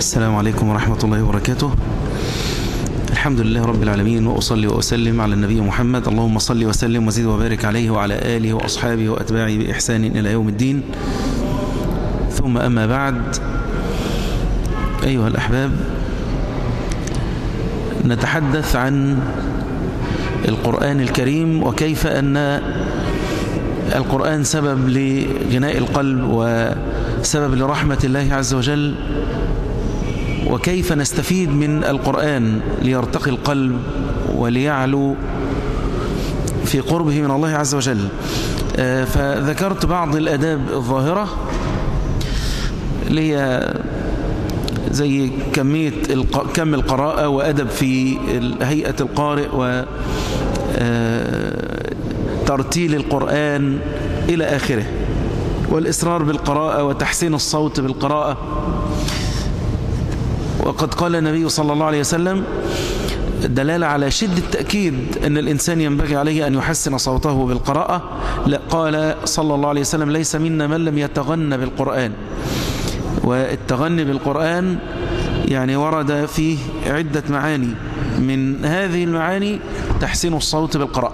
السلام عليكم ورحمة الله وبركاته الحمد لله رب العالمين وأصلي وأسلم على النبي محمد اللهم صل وسلم وزيد وبارك عليه وعلى آله وأصحابه وأتباعه بإحسان إلى يوم الدين ثم أما بعد أيها الأحباب نتحدث عن القرآن الكريم وكيف أن القرآن سبب لغناء القلب وسبب لرحمة الله عز وجل وكيف نستفيد من القرآن ليرتقي القلب وليعلو في قربه من الله عز وجل فذكرت بعض الأداب الظاهرة اللي هي زي كمية كم القراءة وأدب في هيئة القارئ و ترتيل القرآن إلى آخره والإصرار بالقراءة وتحسين الصوت بالقراءة وقد قال النبي صلى الله عليه وسلم دلالة على شدة التأكيد أن الإنسان ينبغي عليه أن يحسن صوته بالقراءة لا قال صلى الله عليه وسلم ليس منا من لم يتغنى بالقرآن والتغني بالقرآن يعني ورد فيه عدة معاني من هذه المعاني تحسين الصوت بالقراءة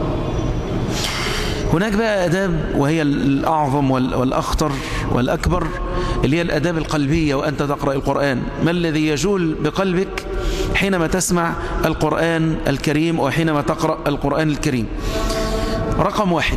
هناك بقى أداب وهي الأعظم والأخطر والأكبر اللي هي الأداب القلبية وأنت تقرأ القرآن ما الذي يجول بقلبك حينما تسمع القرآن الكريم وحينما تقرأ القرآن الكريم رقم واحد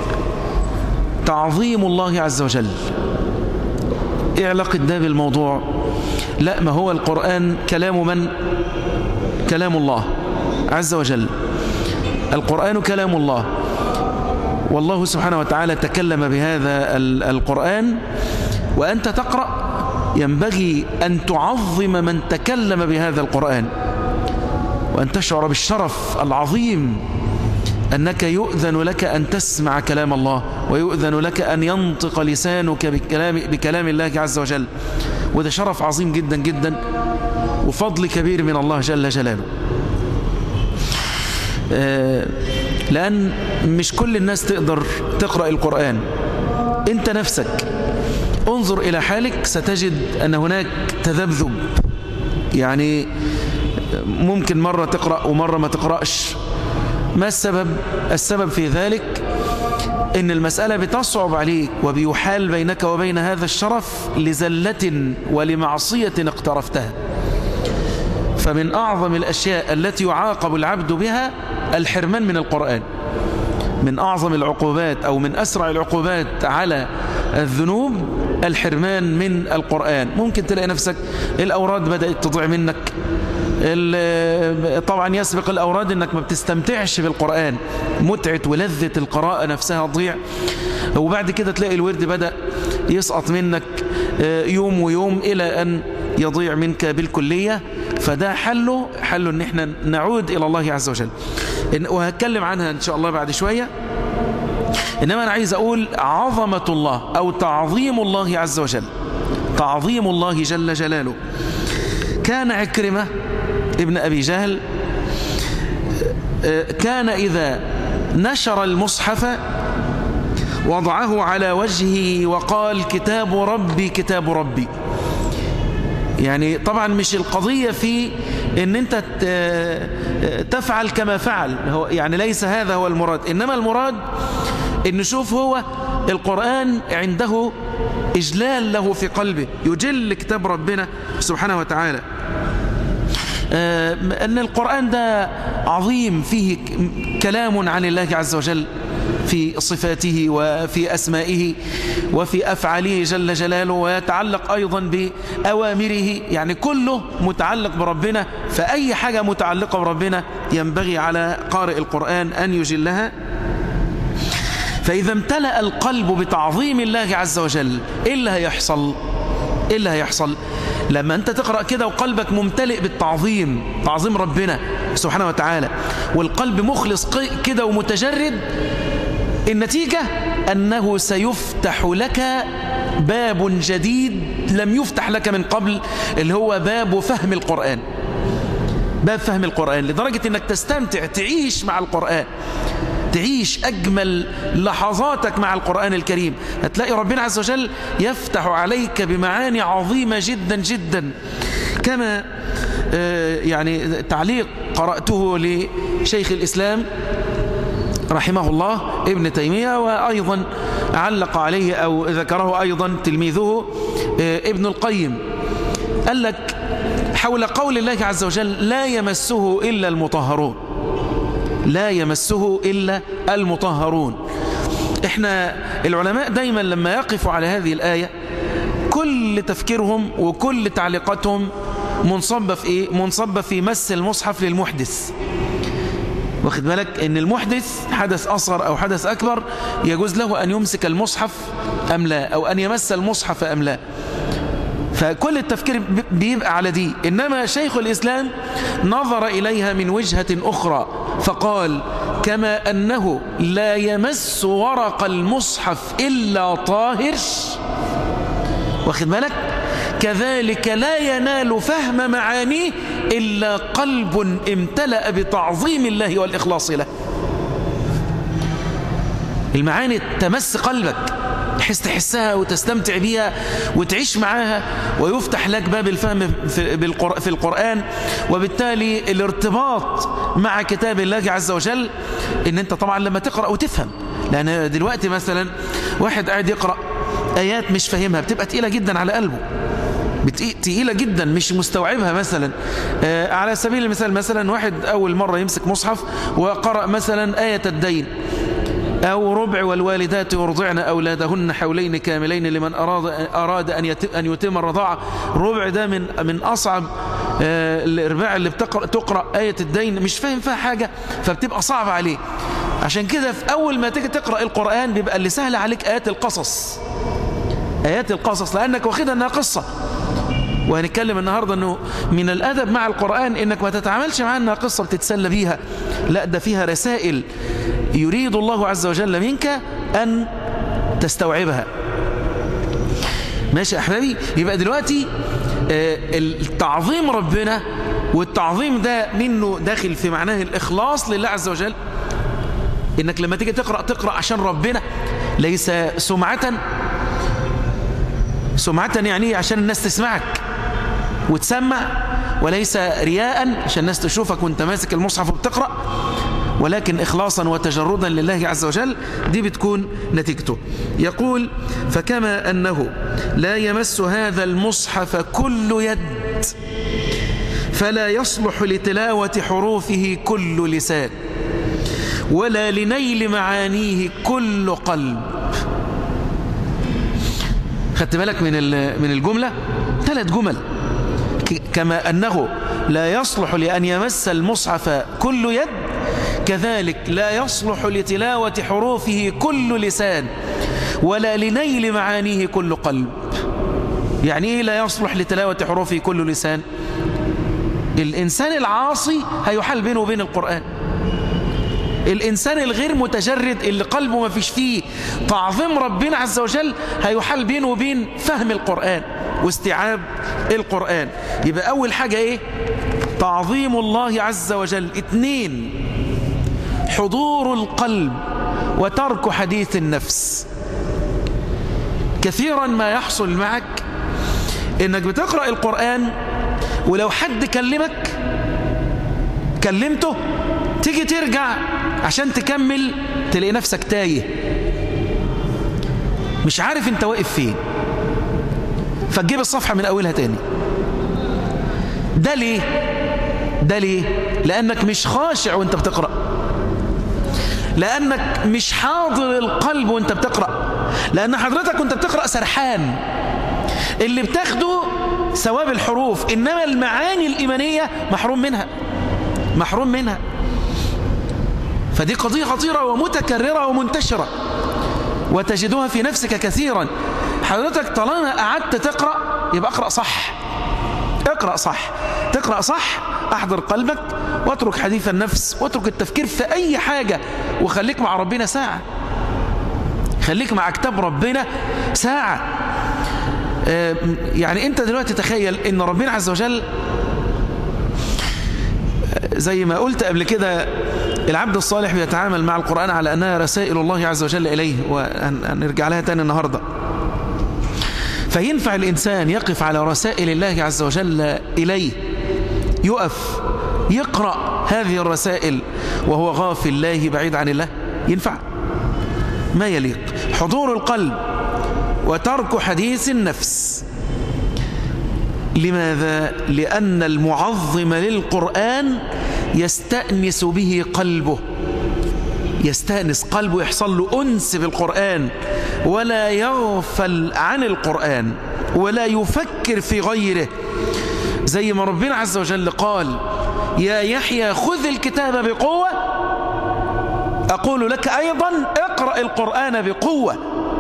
تعظيم الله عز وجل ايه علاقة ده بالموضوع لا ما هو القرآن كلام من كلام الله عز وجل القرآن كلام الله والله سبحانه وتعالى تكلم بهذا القرآن وأنت تقرأ ينبغي أن تعظم من تكلم بهذا القرآن وأن تشعر بالشرف العظيم أنك يؤذن لك أن تسمع كلام الله ويؤذن لك أن ينطق لسانك بكلام, بكلام الله عز وجل وده شرف عظيم جدا جدا وفضل كبير من الله جل جلاله لأن مش كل الناس تقدر تقرأ القرآن أنت نفسك انظر إلى حالك ستجد أن هناك تذبذب يعني ممكن مرة تقرأ ومرة ما تقرأش ما السبب؟ السبب في ذلك إن المسألة بتصعب عليك وبيحال بينك وبين هذا الشرف لزلة ولمعصية اقترفتها فمن أعظم الأشياء التي يعاقب العبد بها الحرمان من القرآن من أعظم العقوبات أو من أسرع العقوبات على الذنوب الحرمان من القرآن ممكن تلاقي نفسك الأوراد بدأت تضيع منك طبعا يسبق الأوراد أنك ما بتستمتعش بالقرآن متعة ولذة القراءة نفسها تضيع وبعد كده تلاقي الورد بدأ يسقط منك يوم ويوم إلى أن يضيع منك بالكلية فده حله حله ان احنا نعود الى الله عز وجل وهتكلم عنها ان شاء الله بعد شوية انما انا عايز اقول عظمة الله او تعظيم الله عز وجل تعظيم الله جل جلاله كان عكرمة ابن ابي جهل كان اذا نشر المصحف وضعه على وجهه وقال كتاب ربي كتاب ربي يعني طبعا مش القضية في ان انت تفعل كما فعل هو يعني ليس هذا هو المراد انما المراد ان نشوف هو القرآن عنده اجلال له في قلبه يجل كتاب ربنا سبحانه وتعالى ان القرآن ده عظيم فيه كلام عن الله عز وجل في صفاته وفي أسمائه وفي أفعاله جل جلاله ويتعلق أيضا بأوامره يعني كله متعلق بربنا فأي حاجة متعلقة بربنا ينبغي على قارئ القرآن أن يجلها فإذا امتلأ القلب بتعظيم الله عز وجل إيه اللي هيحصل إيه اللي هيحصل لما أنت تقرأ كده وقلبك ممتلئ بالتعظيم تعظيم ربنا سبحانه وتعالى والقلب مخلص كده ومتجرد النتيجة أنه سيفتح لك باب جديد لم يفتح لك من قبل اللي هو باب فهم القرآن باب فهم القرآن لدرجة أنك تستمتع تعيش مع القرآن تعيش أجمل لحظاتك مع القرآن الكريم هتلاقي ربنا عز وجل يفتح عليك بمعاني عظيمة جدا جدا كما يعني تعليق قرأته لشيخ الإسلام رحمه الله ابن تيمية وأيضا علق عليه أو ذكره أيضا تلميذه ابن القيم قال لك حول قول الله عز وجل لا يمسه إلا المطهرون لا يمسه إلا المطهرون احنا العلماء دايما لما يقفوا على هذه الآية كل تفكيرهم وكل تعليقاتهم منصبة في ايه منصبة في مس المصحف للمحدث واخد بالك ان المحدث حدث اصغر او حدث اكبر يجوز له ان يمسك المصحف ام لا او ان يمس المصحف ام لا فكل التفكير بيبقى على دي إنما شيخ الإسلام نظر إليها من وجهة أخرى فقال كما أنه لا يمس ورق المصحف إلا طاهر واخد بالك كذلك لا ينال فهم معانيه إلا قلب امتلأ بتعظيم الله والإخلاص له المعاني تمس قلبك تحس تحسها وتستمتع بيها وتعيش معاها ويفتح لك باب الفهم في القرآن وبالتالي الارتباط مع كتاب الله عز وجل ان انت طبعا لما تقرأ وتفهم لان دلوقتي مثلا واحد قاعد يقرأ آيات مش فاهمها بتبقى تقيلة جدا على قلبه تقيلة جدا مش مستوعبها مثلا آه على سبيل المثال مثلا واحد أول مرة يمسك مصحف وقرأ مثلا آية الدين أو ربع والوالدات يرضعن أولادهن حولين كاملين لمن أراد, أراد أن, أن يتم الرضاعة ربع ده من, من أصعب آه الإرباع اللي بتقرأ تقرأ آية الدين مش فاهم فيها حاجة فبتبقى صعبة عليه عشان كده في أول ما تيجي تقرأ القرآن بيبقى اللي سهل عليك آيات القصص آيات القصص لأنك واخدها أنها قصة وهنتكلم النهاردة أنه من الأدب مع القرآن أنك ما تتعاملش معها أنها قصة بتتسلى بيها لا ده فيها رسائل يريد الله عز وجل منك أن تستوعبها ماشي أحبابي يبقى دلوقتي التعظيم ربنا والتعظيم ده منه داخل في معناه الإخلاص لله عز وجل إنك لما تيجي تقرأ تقرأ عشان ربنا ليس سمعة سمعة يعني عشان الناس تسمعك وتسمع وليس رياء عشان الناس تشوفك وانت ماسك المصحف وبتقرأ ولكن إخلاصا وتجردا لله عز وجل دي بتكون نتيجته يقول فكما أنه لا يمس هذا المصحف كل يد فلا يصلح لتلاوة حروفه كل لسان ولا لنيل معانيه كل قلب خدت بالك من من الجملة ثلاث جمل كما أنه لا يصلح لأن يمس المصحف كل يد كذلك لا يصلح لتلاوة حروفه كل لسان ولا لنيل معانيه كل قلب يعني إيه لا يصلح لتلاوة حروفه كل لسان الإنسان العاصي هيحل بينه وبين القرآن الإنسان الغير متجرد اللي قلبه ما فيش فيه تعظيم ربنا عز وجل هيحل بينه وبين فهم القرآن واستيعاب القرآن يبقى أول حاجة إيه تعظيم الله عز وجل اثنين حضور القلب وترك حديث النفس كثيرا ما يحصل معك انك بتقرأ القرآن ولو حد كلمك كلمته تيجي ترجع عشان تكمل تلاقي نفسك تايه مش عارف انت واقف فين فتجيب الصفحة من أولها تاني ده ليه ده ليه لأنك مش خاشع وانت بتقرأ لأنك مش حاضر القلب وانت بتقرأ لأن حضرتك وانت بتقرأ سرحان اللي بتاخده ثواب الحروف إنما المعاني الإيمانية محروم منها محروم منها فدي قضية خطيرة ومتكررة ومنتشرة وتجدها في نفسك كثيرا حضرتك طالما قعدت تقرأ يبقى اقرأ صح اقرأ صح تقرأ صح احضر قلبك واترك حديث النفس واترك التفكير في اي حاجة وخليك مع ربنا ساعة خليك مع كتاب ربنا ساعة يعني انت دلوقتي تخيل ان ربنا عز وجل زي ما قلت قبل كده العبد الصالح بيتعامل مع القرآن على أنها رسائل الله عز وجل إليه وهنرجع لها تاني النهاردة فينفع الإنسان يقف على رسائل الله عز وجل إليه يقف يقرأ هذه الرسائل وهو غافل الله بعيد عن الله ينفع ما يليق حضور القلب وترك حديث النفس لماذا؟ لأن المعظم للقرآن يستأنس به قلبه يستأنس قلبه يحصل له أنس بالقرآن ولا يغفل عن القرآن ولا يفكر في غيره زي ما ربنا عز وجل قال يا يحيى خذ الكتاب بقوة أقول لك أيضا اقرأ القرآن بقوة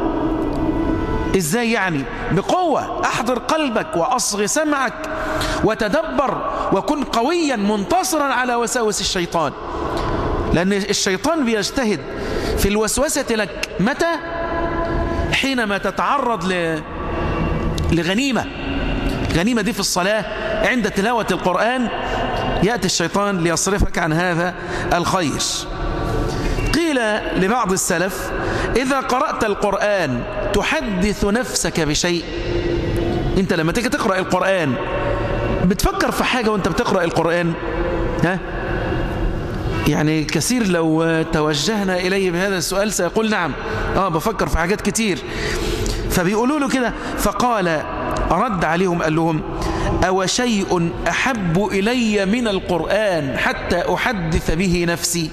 إزاي يعني بقوة أحضر قلبك وأصغ سمعك وتدبر وكن قويا منتصرا على وساوس الشيطان لأن الشيطان بيجتهد في الوسوسة لك متى حينما تتعرض ل... لغنيمة غنيمة دي في الصلاة عند تلاوة القرآن يأتي الشيطان ليصرفك عن هذا الخير قيل لبعض السلف إذا قرأت القرآن تحدث نفسك بشيء انت لما تيجي تقرأ القرآن بتفكر في حاجة وانت بتقرأ القرآن ها يعني كثير لو توجهنا إليه بهذا السؤال سيقول نعم آه بفكر في حاجات كتير فبيقولوا له كده فقال رد عليهم قال لهم أو شيء أحب إلي من القرآن حتى أحدث به نفسي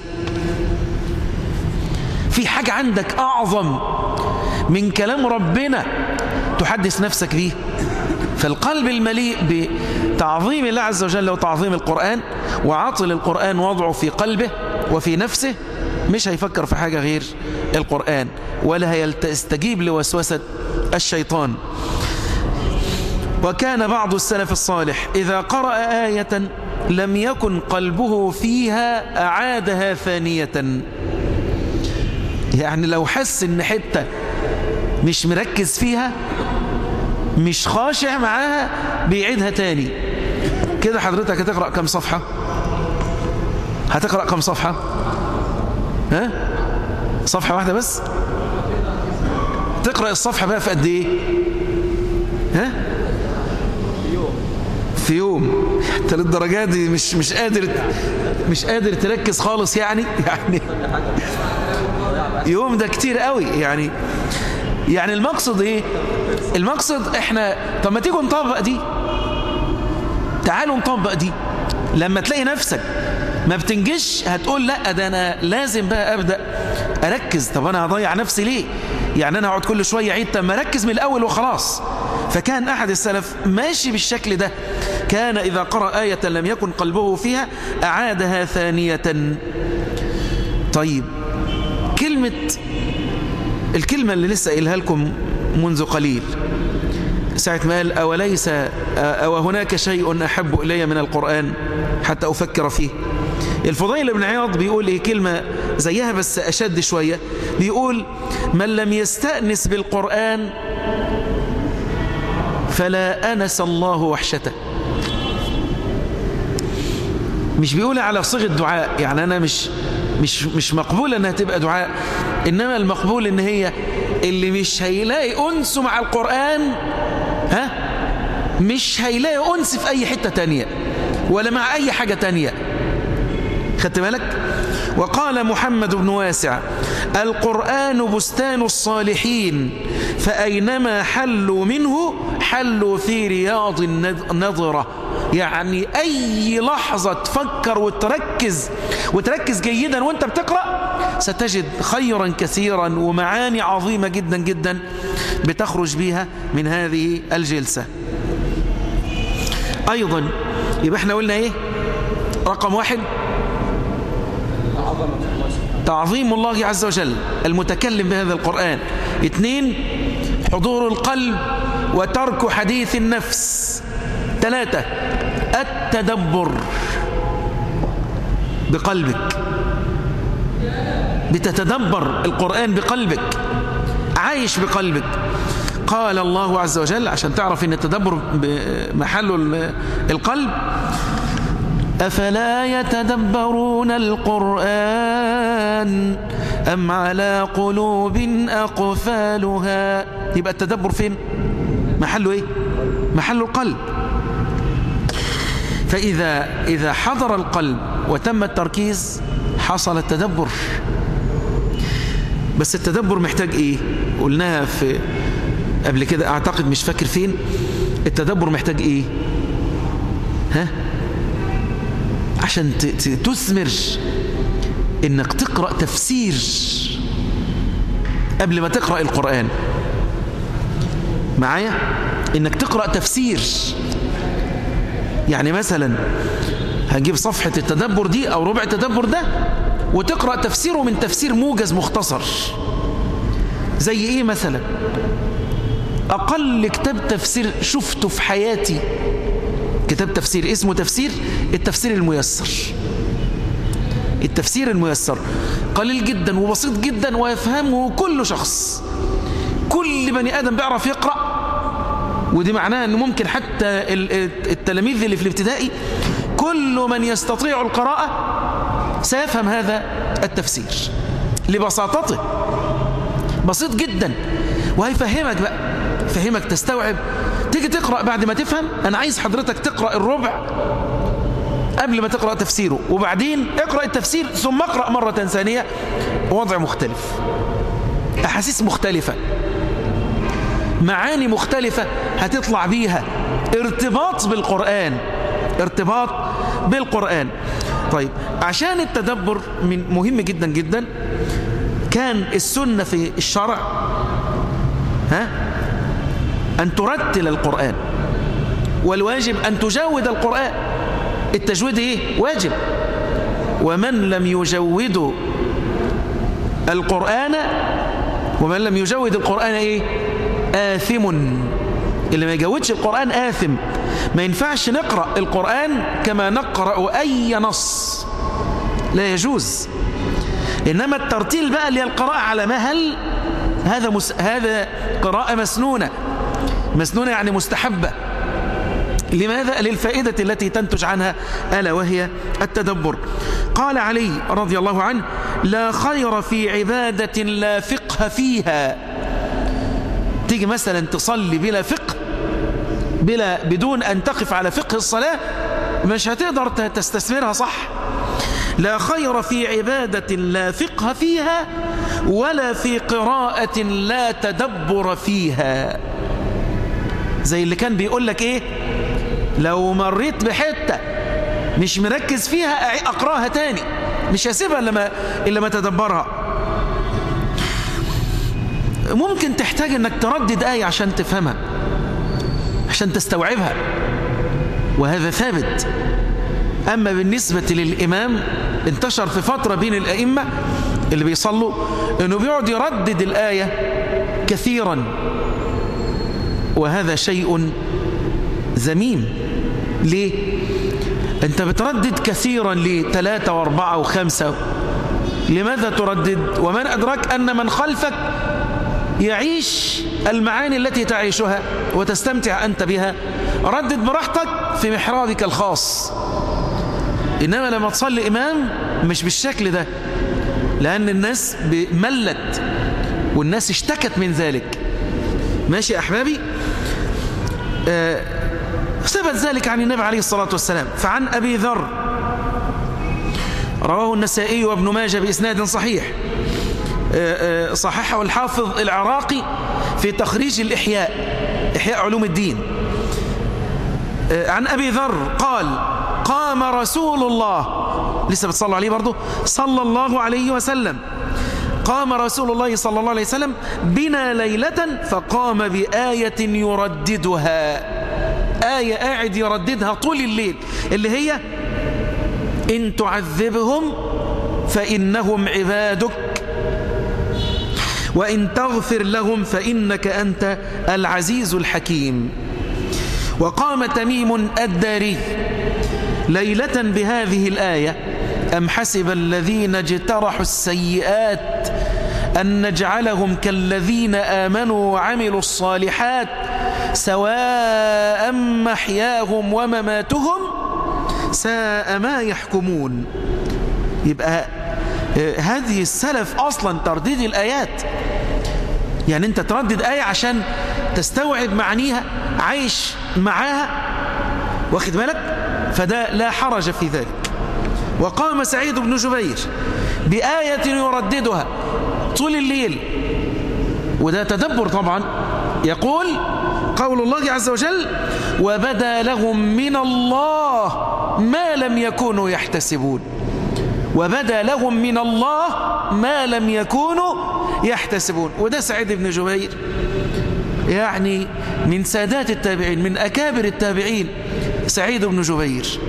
في حاجة عندك أعظم من كلام ربنا تحدث نفسك به فالقلب المليء بتعظيم الله عز وجل وتعظيم القرآن وعطل القرآن وضعه في قلبه وفي نفسه مش هيفكر في حاجة غير القرآن ولا هيستجيب لوسوسة الشيطان وكان بعض السلف الصالح إذا قرأ آية لم يكن قلبه فيها أعادها ثانية يعني لو حس ان حتة مش مركز فيها مش خاشع معاها بيعيدها تاني كده حضرتك هتقرأ كم صفحة هتقرأ كم صفحة ها صفحة واحدة بس تقرأ الصفحة بقى في قد ايه ها في يوم حتى للدرجات دي مش مش قادر مش قادر تركز خالص يعني يعني يوم ده كتير قوي يعني يعني المقصد ايه المقصد احنا طب ما تيجوا نطبق دي تعالوا نطبق دي لما تلاقي نفسك ما بتنجش هتقول لا ده انا لازم بقى ابدا اركز طب انا هضيع نفسي ليه يعني انا اقعد كل شويه عيد طب ما اركز من الاول وخلاص فكان احد السلف ماشي بالشكل ده كان اذا قرأ آية لم يكن قلبه فيها اعادها ثانية طيب كلمة الكلمة اللي لسه قايلها لكم منذ قليل ساعة ما قال أوليس أو هناك شيء أحب إلي من القرآن حتى أفكر فيه الفضيل بن عياض بيقول إيه كلمة زيها بس أشد شوية بيقول من لم يستأنس بالقرآن فلا أنس الله وحشته مش بيقول على صيغة دعاء يعني أنا مش مش مش مقبول انها تبقى دعاء انما المقبول ان هي اللي مش هيلاقي انس مع القرآن ها مش هيلاقي انس في اي حتة تانية ولا مع اي حاجة تانية خدت بالك وقال محمد بن واسع القرآن بستان الصالحين فأينما حلوا منه حلوا في رياض النظرة يعني أي لحظة تفكر وتركز وتركز جيدا وانت بتقرأ ستجد خيرا كثيرا ومعاني عظيمة جدا جدا بتخرج بها من هذه الجلسة أيضا يبقى احنا قلنا ايه رقم واحد تعظيم الله عز وجل المتكلم بهذا القرآن اثنين حضور القلب وترك حديث النفس ثلاثة التدبر بقلبك بتتدبر القرآن بقلبك عايش بقلبك قال الله عز وجل عشان تعرف ان التدبر محله القلب أفلا يتدبرون القرآن أم على قلوب أقفالها يبقى التدبر فين محله إيه محل القلب فإذا إذا حضر القلب وتم التركيز حصل التدبر بس التدبر محتاج إيه قلناها في قبل كده أعتقد مش فاكر فين التدبر محتاج إيه ها عشان تثمر انك تقرأ تفسير قبل ما تقرأ القرآن معايا انك تقرأ تفسير يعني مثلا هنجيب صفحة التدبر دي او ربع التدبر ده وتقرأ تفسيره من تفسير موجز مختصر زي ايه مثلا اقل كتاب تفسير شفته في حياتي كتاب تفسير اسمه تفسير التفسير الميسر التفسير الميسر قليل جدا وبسيط جدا ويفهمه كل شخص كل بني آدم بيعرف يقرأ ودي معناها أنه ممكن حتى التلاميذ اللي في الابتدائي كل من يستطيع القراءة سيفهم هذا التفسير لبساطته بسيط جدا وهيفهمك بقى فهمك تستوعب تيجي تقرأ بعد ما تفهم أنا عايز حضرتك تقرأ الربع قبل ما تقرأ تفسيره وبعدين اقرأ التفسير ثم اقرأ مرة ثانية وضع مختلف أحاسيس مختلفة معاني مختلفة هتطلع بيها ارتباط بالقرآن ارتباط بالقرآن طيب عشان التدبر من مهم جدا جدا كان السنة في الشرع ها أن ترتل القرآن والواجب أن تجود القرآن التجويد إيه؟ واجب ومن لم يجود القرآن ومن لم يجود القرآن إيه؟ آثم اللي ما يجودش القرآن آثم ما ينفعش نقرأ القرآن كما نقرأ أي نص لا يجوز إنما الترتيل بقى اللي هي القراءة على مهل هذا مس... هذا قراءة مسنونة مسنونة يعني مستحبة لماذا؟ للفائدة التي تنتج عنها ألا وهي التدبر قال علي رضي الله عنه لا خير في عبادة لا فقه فيها تيجي مثلا تصلي بلا فقه بلا بدون أن تقف على فقه الصلاة مش هتقدر تستثمرها صح لا خير في عبادة لا فقه فيها ولا في قراءة لا تدبر فيها زي اللي كان بيقول لك ايه لو مريت بحتة مش مركز فيها اقراها تاني مش هسيبها إلا ما, إلا ما تدبرها ممكن تحتاج انك تردد آية عشان تفهمها عشان تستوعبها وهذا ثابت أما بالنسبة للإمام انتشر في فترة بين الأئمة اللي بيصلوا أنه بيقعد يردد الآية كثيرا وهذا شيء ذميم ليه؟ أنت بتردد كثيرا لثلاثة واربعة وخمسة لماذا تردد؟ ومن أدرك أن من خلفك يعيش المعاني التي تعيشها وتستمتع أنت بها ردد براحتك في محرابك الخاص إنما لما تصلي إمام مش بالشكل ده لأن الناس ملت والناس اشتكت من ذلك ماشي يا أحبابي آه ثبت ذلك عن النبي عليه الصلاة والسلام فعن أبي ذر رواه النسائي وابن ماجه بإسناد صحيح آه آه صححه الحافظ العراقي في تخريج الإحياء إحياء علوم الدين عن أبي ذر قال قام رسول الله لسه بتصلوا عليه برضه صلى الله عليه وسلم قام رسول الله صلى الله عليه وسلم بنا ليلة فقام بآية يرددها آية قاعد يرددها طول الليل اللي هي إن تعذبهم فإنهم عبادك وإن تغفر لهم فإنك أنت العزيز الحكيم وقام تميم الداري ليلة بهذه الآية أم حسب الذين اجترحوا السيئات أن نجعلهم كالذين آمنوا وعملوا الصالحات سواء محياهم ومماتهم ساء ما يحكمون يبقى آه، هذه السلف أصلا ترديد الآيات يعني أنت تردد آية عشان تستوعب معانيها عايش معاها واخد بالك فده لا حرج في ذلك وقام سعيد بن جبير بآية يرددها طول الليل وده تدبر طبعا يقول قول الله عز وجل وبدا لهم من الله ما لم يكونوا يحتسبون وبدا لهم من الله ما لم يكونوا يحتسبون وده سعيد بن جبير يعني من سادات التابعين من أكابر التابعين سعيد بن جبير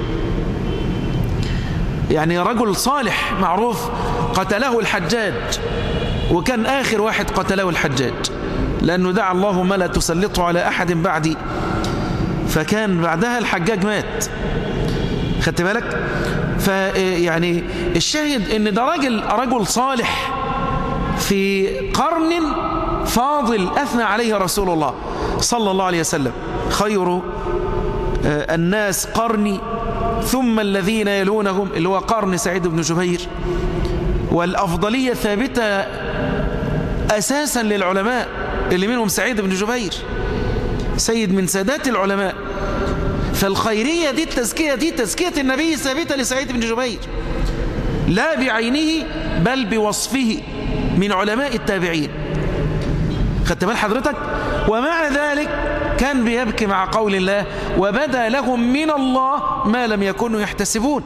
يعني رجل صالح معروف قتله الحجاج وكان آخر واحد قتله الحجاج لأنه دعا اللهم لا تسلطه على أحد بعدي فكان بعدها الحجاج مات خدت بالك فيعني الشاهد ان ده راجل رجل صالح في قرن فاضل أثنى عليه رسول الله صلى الله عليه وسلم خير آه، الناس قرني ثم الذين يلونهم اللي هو قرن سعيد بن جبير والأفضلية ثابتة أساسا للعلماء اللي منهم سعيد بن جبير سيد من سادات العلماء فالخيرية دي التزكية دي تزكية النبي ثابتة لسعيد بن جبير لا بعينه بل بوصفه من علماء التابعين خدت بال حضرتك ومع ذلك كان بيبكي مع قول الله وبدا لهم من الله ما لم يكونوا يحتسبون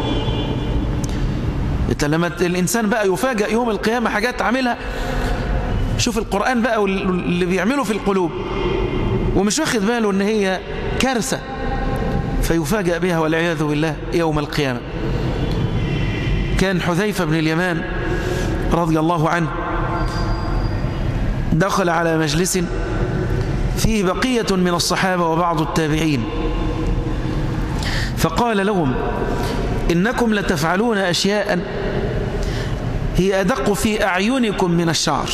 لما الإنسان بقى يفاجأ يوم القيامة حاجات عاملها شوف القرآن بقى اللي بيعمله في القلوب ومش واخد باله ان هي كارثة فيفاجأ بها والعياذ بالله يوم القيامة كان حذيفة بن اليمان رضي الله عنه دخل على مجلس فيه بقية من الصحابة وبعض التابعين فقال لهم إنكم لتفعلون أشياء هي أدق في أعينكم من الشعر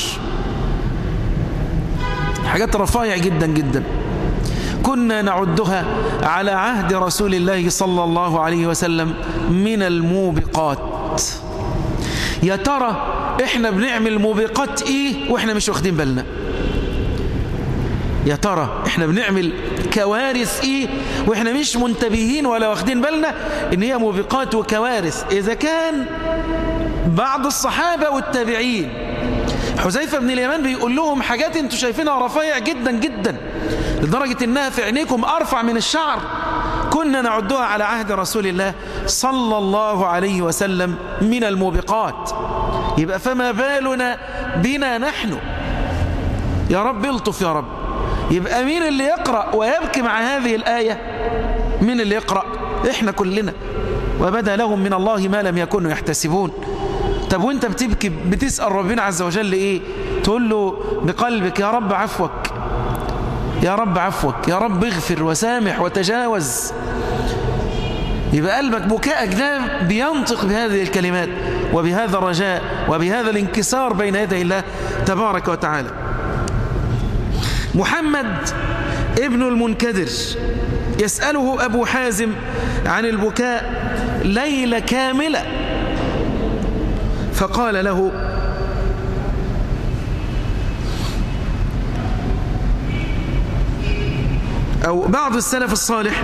حاجات رفايع جدا جدا كنا نعدها على عهد رسول الله صلى الله عليه وسلم من الموبقات يا ترى احنا بنعمل موبقات ايه واحنا مش واخدين بالنا يا ترى احنا بنعمل كوارث ايه واحنا مش منتبهين ولا واخدين بالنا ان هي موبقات وكوارث اذا كان بعض الصحابة والتابعين حذيفة بن اليمان بيقول لهم حاجات انتوا شايفينها رفيع جدا جدا لدرجة انها في عينيكم ارفع من الشعر كنا نعدها على عهد رسول الله صلى الله عليه وسلم من الموبقات يبقى فما بالنا بنا نحن يا رب الطف يا رب يبقى مين اللي يقرأ ويبكي مع هذه الآية مين اللي يقرأ احنا كلنا وبدا لهم من الله ما لم يكونوا يحتسبون طب وانت بتبكي بتسأل ربنا عز وجل ايه تقول له بقلبك يا رب عفوك يا رب عفوك يا رب اغفر وسامح وتجاوز يبقى قلبك بكاءك ده بينطق بهذه الكلمات وبهذا الرجاء وبهذا الانكسار بين يدي الله تبارك وتعالى محمد ابن المنكدر يسأله أبو حازم عن البكاء ليلة كاملة فقال له أو بعض السلف الصالح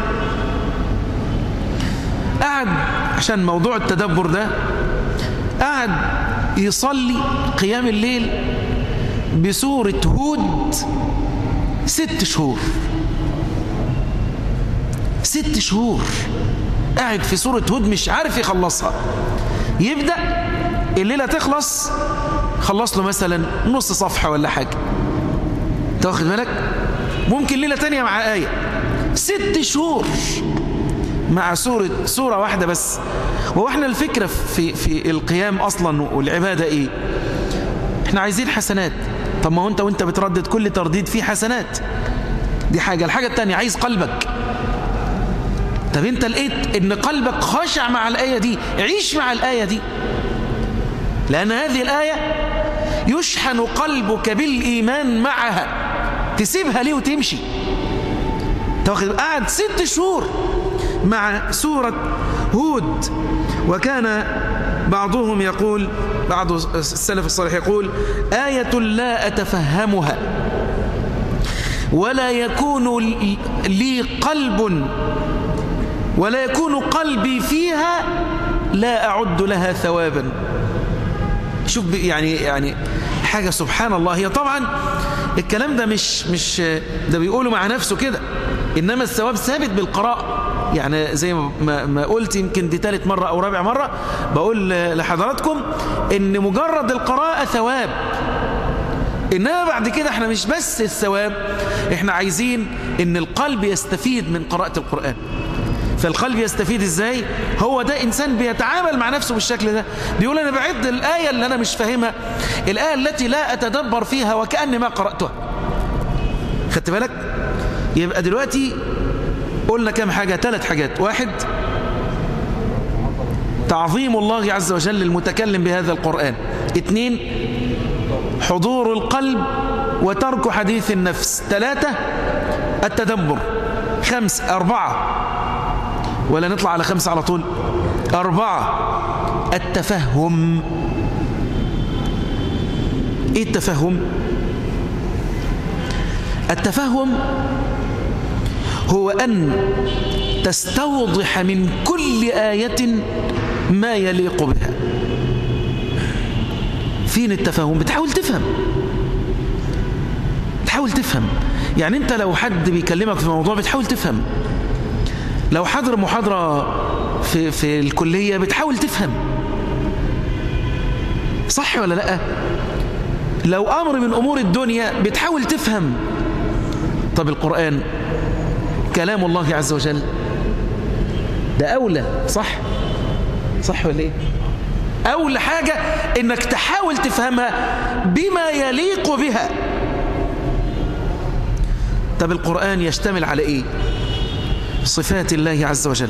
قعد عشان موضوع التدبر ده قعد يصلي قيام الليل بسورة هود ست شهور ست شهور قاعد في سورة هود مش عارف يخلصها يبدأ الليلة تخلص خلص له مثلا نص صفحة ولا حاجة تاخد بالك ممكن ليلة تانية مع آية ست شهور مع سورة سورة واحدة بس وهو احنا الفكرة في, في القيام أصلا والعبادة إيه احنا عايزين حسنات طب ما هو انت وانت بتردد كل ترديد فيه حسنات دي حاجة الحاجة التانية عايز قلبك طب انت لقيت ان قلبك خاشع مع الآية دي عيش مع الآية دي لأن هذه الآية يشحن قلبك بالإيمان معها تسيبها ليه وتمشي تاخد قاعد ست شهور مع سورة هود وكان بعضهم يقول بعض السلف الصالح يقول آية لا أتفهمها ولا يكون لي قلب ولا يكون قلبي فيها لا أعد لها ثوابا شوف يعني يعني حاجة سبحان الله هي طبعا الكلام ده مش مش ده بيقوله مع نفسه كده إنما الثواب ثابت بالقراءة يعني زي ما, ما قلت يمكن دي ثالث مرة أو رابع مرة بقول لحضراتكم إن مجرد القراءة ثواب إنما بعد كده احنا مش بس الثواب احنا عايزين إن القلب يستفيد من قراءة القرآن فالقلب يستفيد ازاي هو ده انسان بيتعامل مع نفسه بالشكل ده بيقول انا بعد الايه اللي انا مش فاهمها الايه التي لا اتدبر فيها وكاني ما قراتها خدت بالك يبقى دلوقتي قلنا كام حاجه ثلاث حاجات واحد تعظيم الله عز وجل للمتكلم بهذا القرآن اثنين حضور القلب وترك حديث النفس ثلاثة التدبر خمس أربعة ولا نطلع على خمسة على طول أربعة التفهم إيه التفهم التفهم هو أن تستوضح من كل آية ما يليق بها فين التفاهم بتحاول تفهم تحاول تفهم يعني انت لو حد بيكلمك في موضوع بتحاول تفهم لو حضر محاضرة في, في الكلية بتحاول تفهم صح ولا لا لو أمر من أمور الدنيا بتحاول تفهم طب القرآن كلام الله عز وجل ده أولى صح صح ولا إيه أول حاجة إنك تحاول تفهمها بما يليق بها طب القرآن يشتمل على إيه صفات الله عز وجل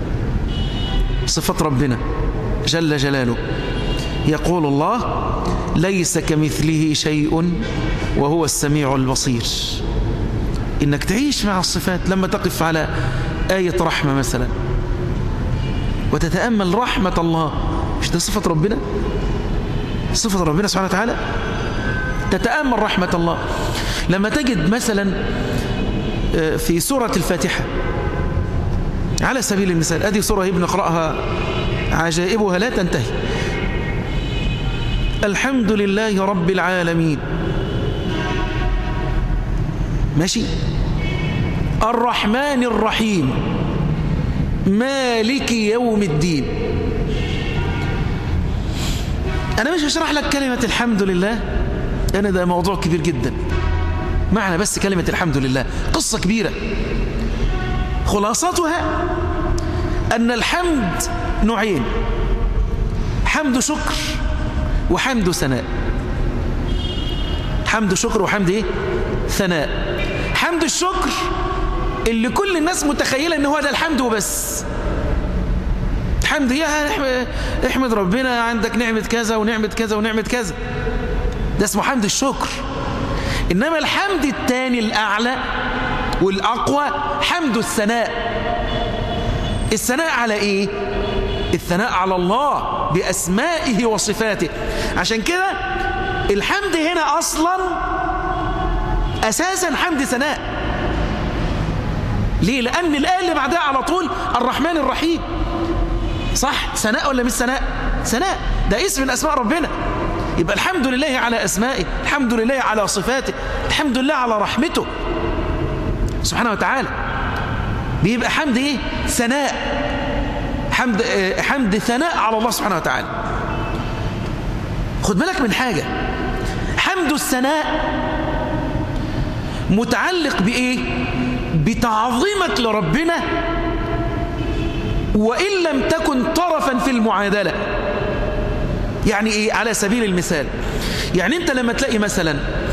صفات ربنا جل جلاله يقول الله ليس كمثله شيء وهو السميع البصير إنك تعيش مع الصفات لما تقف على آية رحمة مثلا وتتأمل رحمة الله مش ده صفة ربنا صفة ربنا سبحانه وتعالى تتأمل رحمة الله لما تجد مثلا في سورة الفاتحة على سبيل المثال هذه سورة هي بنقرأها عجائبها لا تنتهي الحمد لله رب العالمين ماشي الرحمن الرحيم مالك يوم الدين أنا مش هشرح لك كلمة الحمد لله أنا ده موضوع كبير جدا معنى بس كلمة الحمد لله قصة كبيرة خلاصتها أن الحمد نوعين حمد شكر وحمد ثناء حمد شكر وحمد ايه ثناء حمد الشكر اللي كل الناس متخيلة ان هو ده الحمد وبس الحمد يا احمد ربنا عندك نعمة كذا ونعمة كذا ونعمة كذا ده اسمه حمد الشكر إنما الحمد الثاني الأعلى والأقوى حمد الثناء الثناء على إيه؟ الثناء على الله بأسمائه وصفاته عشان كده الحمد هنا أصلا أساسا حمد ثناء ليه؟ لأن الآية اللي بعدها على طول الرحمن الرحيم صح؟ ثناء ولا مش ثناء؟ ثناء ده اسم من أسماء ربنا يبقى الحمد لله على أسمائه الحمد لله على صفاته الحمد لله على رحمته سبحانه وتعالى بيبقى حمد ايه ثناء حمد اه حمد ثناء على الله سبحانه وتعالى خد بالك من حاجة حمد الثناء متعلق بإيه بتعظيمك لربنا وإن لم تكن طرفا في المعادلة يعني إيه على سبيل المثال يعني أنت لما تلاقي مثلا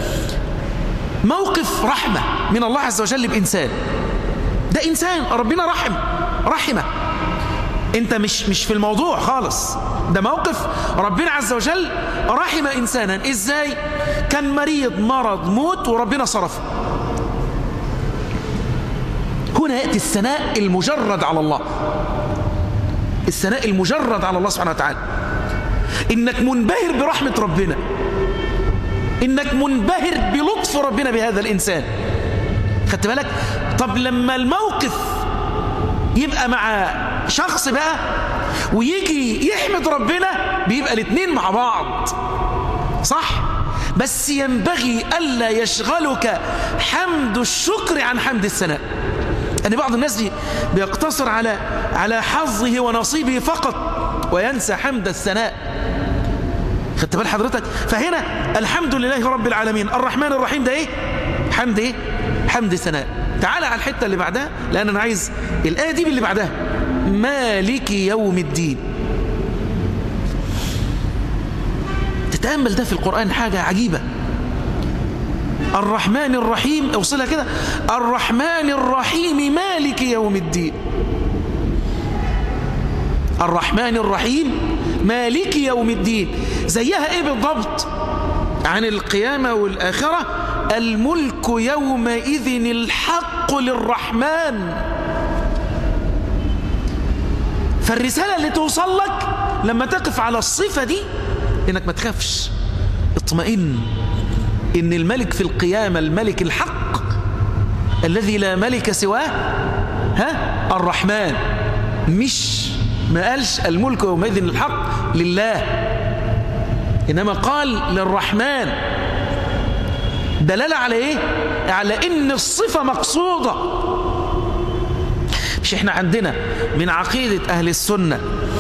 موقف رحمة من الله عز وجل بإنسان ده إنسان ربنا رحم رحمة أنت مش مش في الموضوع خالص ده موقف ربنا عز وجل رحم إنسانا إزاي كان مريض مرض موت وربنا صرفه هنا يأتي الثناء المجرد على الله الثناء المجرد على الله سبحانه وتعالى إنك منبهر برحمة ربنا إنك منبهر بلطف ربنا بهذا الإنسان خدت بالك طب لما الموقف يبقى مع شخص بقى ويجي يحمد ربنا بيبقى الاثنين مع بعض صح بس ينبغي ألا يشغلك حمد الشكر عن حمد الثناء أن بعض الناس بيقتصر على على حظه ونصيبه فقط وينسى حمد الثناء خدت بال حضرتك فهنا الحمد لله رب العالمين الرحمن الرحيم ده ايه حمد ايه حمد ثناء تعال على الحته اللي بعدها لان انا عايز الايه دي باللي بعدها مالك يوم الدين تتامل ده في القران حاجه عجيبه الرحمن الرحيم اوصلها كده الرحمن الرحيم مالك يوم الدين الرحمن الرحيم مالك يوم الدين زيها ايه بالضبط عن القيامة والآخرة الملك يومئذ الحق للرحمن فالرسالة اللي توصل لك لما تقف على الصفة دي انك ما تخافش اطمئن ان الملك في القيامة الملك الحق الذي لا ملك سواه ها الرحمن مش ما قالش الملك يومئذ الحق لله إنما قال للرحمن دلالة على إيه؟ على إن الصفة مقصودة مش إحنا عندنا من عقيدة أهل السنة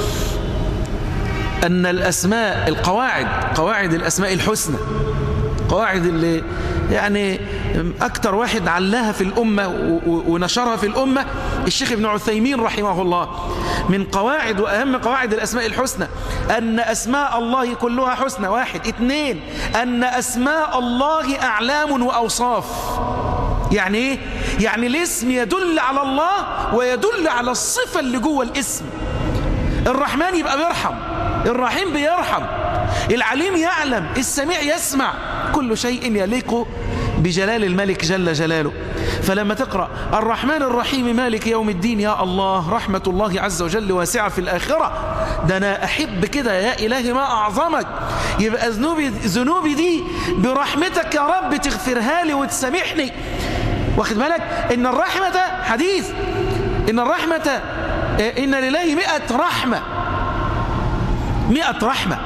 أن الأسماء القواعد قواعد الأسماء الحسنى قواعد اللي يعني أكتر واحد علاها في الأمة ونشرها في الأمة الشيخ ابن عثيمين رحمه الله من قواعد وأهم قواعد الأسماء الحسنى أن أسماء الله كلها حسنى واحد اثنين أن أسماء الله أعلام وأوصاف يعني إيه؟ يعني الاسم يدل على الله ويدل على الصفة اللي جوه الاسم الرحمن يبقى بيرحم الرحيم بيرحم العليم يعلم السميع يسمع كل شيء يليق بجلال الملك جل جلاله فلما تقرأ الرحمن الرحيم مالك يوم الدين يا الله رحمة الله عز وجل واسعة في الآخرة ده أنا أحب كده يا إلهي ما أعظمك يبقى ذنوبي, ذنوبي دي برحمتك يا رب تغفرها لي وتسامحني واخد بالك إن الرحمة حديث إن الرحمة إن لله مئة رحمة مئة رحمة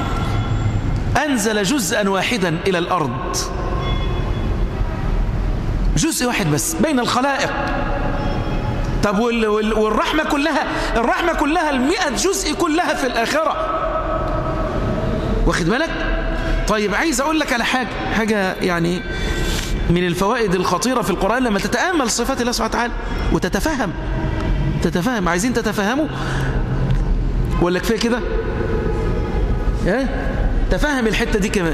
أنزل جزءا واحدا إلى الأرض جزء واحد بس بين الخلائق طب والرحمة كلها الرحمة كلها المئة جزء كلها في الآخرة واخد بالك طيب عايز أقول لك على حاجة حاجة يعني من الفوائد الخطيرة في القرآن لما تتأمل صفات الله سبحانه وتعالى وتتفهم تتفهم عايزين تتفهموا ولا كفايه كده ها تفهم الحتة دي كمان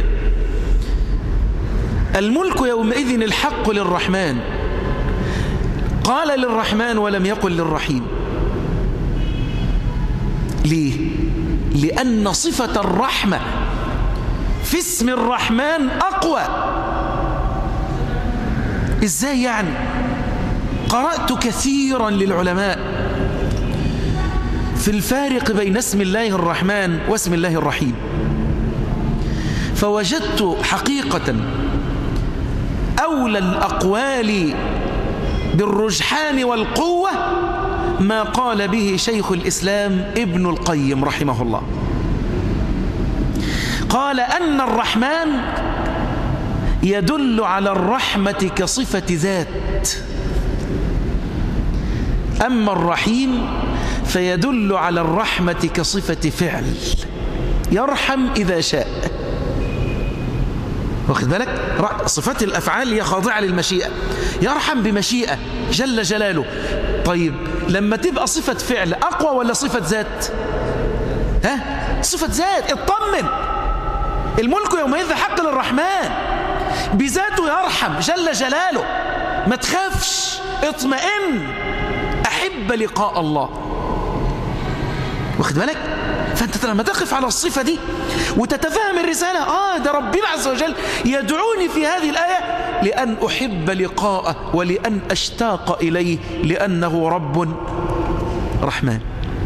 الملك يومئذ الحق للرحمن قال للرحمن ولم يقل للرحيم ليه لأن صفة الرحمة في اسم الرحمن أقوى إزاي يعني قرأت كثيرا للعلماء في الفارق بين اسم الله الرحمن واسم الله الرحيم فوجدت حقيقة أولى الأقوال بالرجحان والقوة ما قال به شيخ الإسلام ابن القيم رحمه الله قال أن الرحمن يدل على الرحمة كصفة ذات أما الرحيم فيدل على الرحمة كصفة فعل يرحم إذا شاء واخد بالك صفات الأفعال هي خاضعة للمشيئة يرحم بمشيئة جل جلاله طيب لما تبقى صفة فعل أقوى ولا صفة ذات ها صفة ذات اطمن الملك يومئذ حق للرحمن بذاته يرحم جل جلاله ما تخافش اطمئن أحب لقاء الله واخد بالك فأنت لما تقف على الصفة دي وتتفهم الرسالة آه ده ربنا عز وجل يدعوني في هذه الآية لأن أحب لقاءه ولأن أشتاق إليه لأنه رب رحمن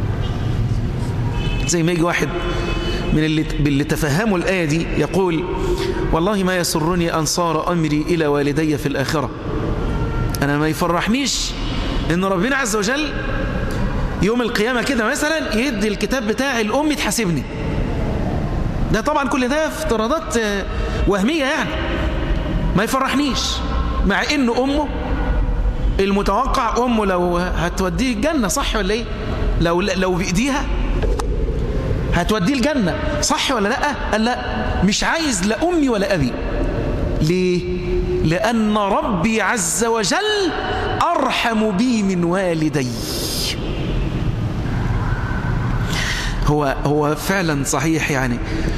زي ما يجي واحد من اللي, اللي تفهموا الآية دي يقول والله ما يسرني أن صار أمري إلى والدي في الآخرة أنا ما يفرحنيش إن ربنا عز وجل يوم القيامة كده مثلا يدي الكتاب بتاعي الأم تحاسبني ده طبعا كل ده افتراضات وهمية يعني ما يفرحنيش مع إن أمه المتوقع أمه لو هتوديه الجنة صح ولا إيه لو, لو بإيديها هتوديه الجنة صح ولا لا قال لا مش عايز لا أمي ولا أبي ليه لأن ربي عز وجل أرحم بي من والدي هو هو فعلا صحيح يعني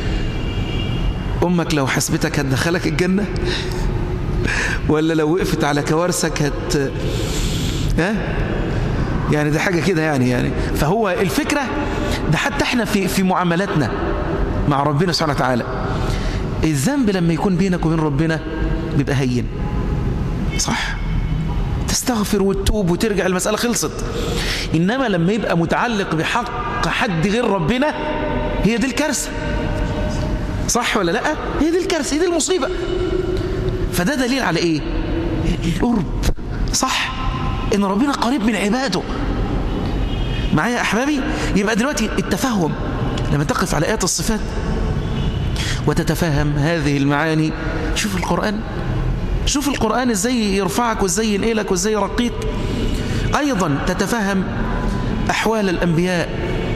أمك لو حسبتك هتدخلك الجنة ولا لو وقفت على كوارثك هت ها يعني ده حاجة كده يعني يعني فهو الفكرة ده حتى احنا في في معاملاتنا مع ربنا سبحانه وتعالى الذنب لما يكون بينك وبين ربنا بيبقى هين صح تستغفر وتتوب وترجع المسألة خلصت إنما لما يبقى متعلق بحق حد غير ربنا هي دي الكارثة صح ولا لا هي دي الكارثة هي دي المصيبة فده دليل على ايه القرب صح ان ربنا قريب من عباده معايا يا احبابي يبقى دلوقتي التفهم لما تقف على ايات الصفات وتتفهم هذه المعاني شوف القرآن شوف القرآن ازاي يرفعك وازاي ينقلك وازاي يرقيك ايضا تتفهم احوال الانبياء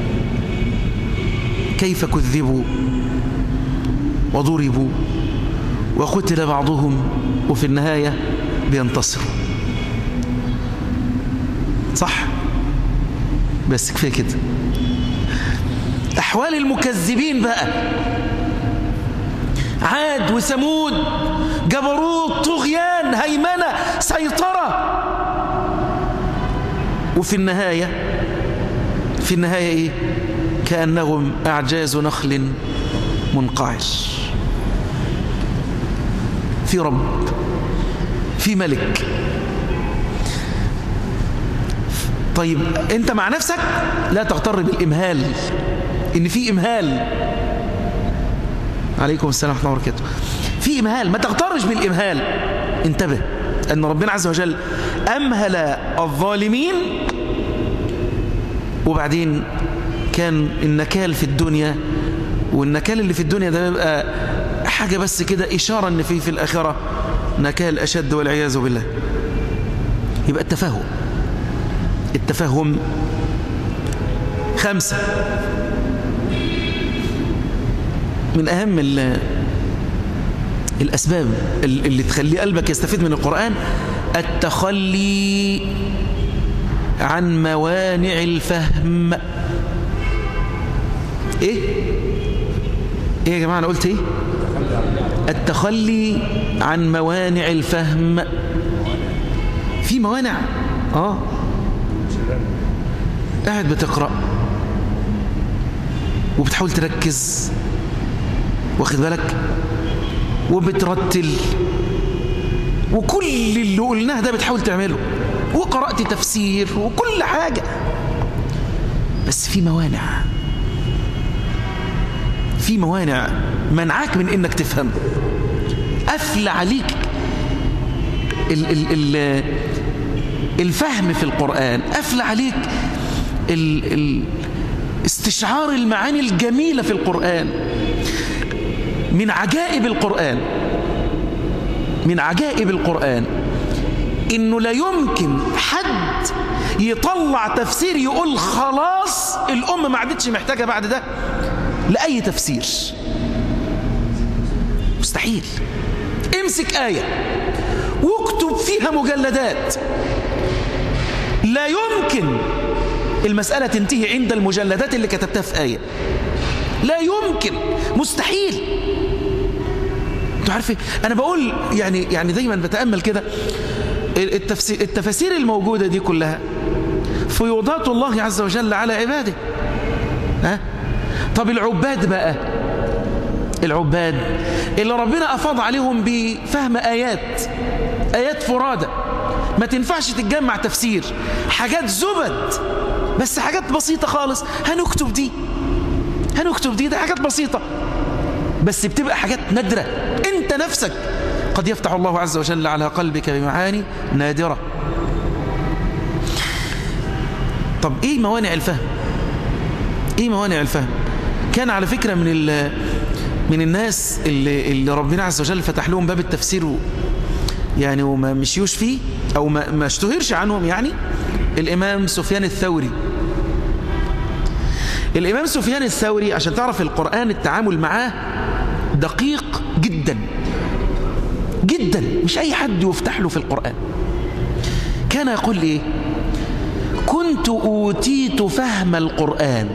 كيف كذبوا وضربوا وقتل بعضهم وفي النهاية بينتصروا صح بس كفاية كده أحوال المكذبين بقى عاد وثمود جبروت طغيان هيمنة سيطرة وفي النهاية في النهاية إيه كأنهم أعجاز نخل منقعر في رب في ملك طيب انت مع نفسك لا تغتر بالامهال ان في امهال عليكم السلام ورحمه الله وبركاته في امهال ما تغترش بالامهال انتبه ان ربنا عز وجل امهل الظالمين وبعدين كان النكال في الدنيا والنكال اللي في الدنيا ده بيبقى حاجة بس كده إشارة أن في في الآخرة نكال أشد والعياذ بالله يبقى التفاهم التفاهم خمسة من أهم الأسباب اللي تخلي قلبك يستفيد من القرآن التخلي عن موانع الفهم ايه ايه يا جماعة انا قلت ايه التخلي عن موانع الفهم في موانع اه قاعد بتقرأ وبتحاول تركز واخد بالك وبترتل وكل اللي قلناه ده بتحاول تعمله وقرأت تفسير وكل حاجة بس في موانع في موانع منعك من انك تفهم قفل عليك ال ال ال الفهم في القرآن قفل عليك ال ال استشعار المعاني الجميلة في القرآن من عجائب القرآن من عجائب القرآن انه لا يمكن حد يطلع تفسير يقول خلاص الأمة ما عادتش محتاجة بعد ده لأي تفسير مستحيل امسك آية واكتب فيها مجلدات لا يمكن المسألة تنتهي عند المجلدات اللي كتبتها في آية لا يمكن مستحيل انتوا عارفين انا بقول يعني يعني دايما بتامل كده التفسير التفاسير الموجوده دي كلها فيوضات الله عز وجل على عباده ها طب العباد بقى العباد اللي ربنا أفاض عليهم بفهم آيات آيات فرادة ما تنفعش تتجمع تفسير حاجات زبد بس حاجات بسيطة خالص هنكتب دي هنكتب دي ده حاجات بسيطة بس بتبقى حاجات نادرة انت نفسك قد يفتح الله عز وجل على قلبك بمعاني نادرة طب ايه موانع الفهم ايه موانع الفهم كان على فكرة من من الناس اللي, اللي ربنا عز وجل فتح لهم باب التفسير و يعني وما مشيوش فيه او ما, ما اشتهرش عنهم يعني الامام سفيان الثوري الامام سفيان الثوري عشان تعرف القرآن التعامل معاه دقيق جدا جدا مش اي حد يفتح له في القرآن كان يقول ايه كنت اوتيت فهم القرآن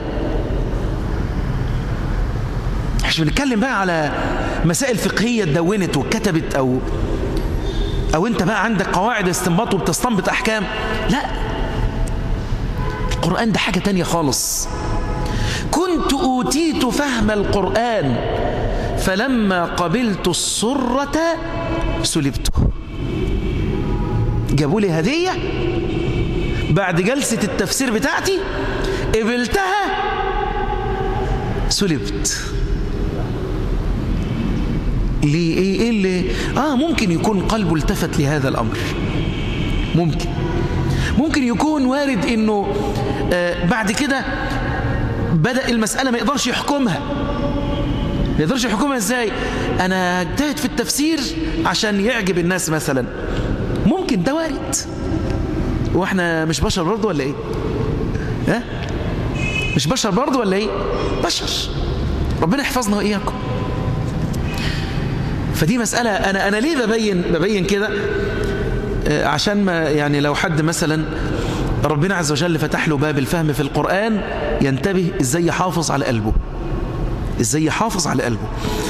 مش بنتكلم بقى على مسائل فقهية اتدونت واتكتبت أو أو أنت بقى عندك قواعد استنباط وبتستنبط أحكام لا القرآن ده حاجة تانية خالص كنت أوتيت فهم القرآن فلما قبلت السرة سلبته جابوا لي هدية بعد جلسة التفسير بتاعتي قبلتها سلبت ليه ايه ايه اللي اه ممكن يكون قلبه التفت لهذا الامر ممكن ممكن يكون وارد انه آه بعد كده بدأ المسألة ما يقدرش يحكمها ما يقدرش يحكمها ازاي انا اجتهد في التفسير عشان يعجب الناس مثلا ممكن ده وارد واحنا مش بشر برضه ولا ايه ها مش بشر برضه ولا ايه بشر ربنا يحفظنا واياكم فدي مسألة أنا أنا ليه ببين ببين كده عشان ما يعني لو حد مثلا ربنا عز وجل فتح له باب الفهم في القرآن ينتبه ازاي يحافظ على قلبه ازاي يحافظ على قلبه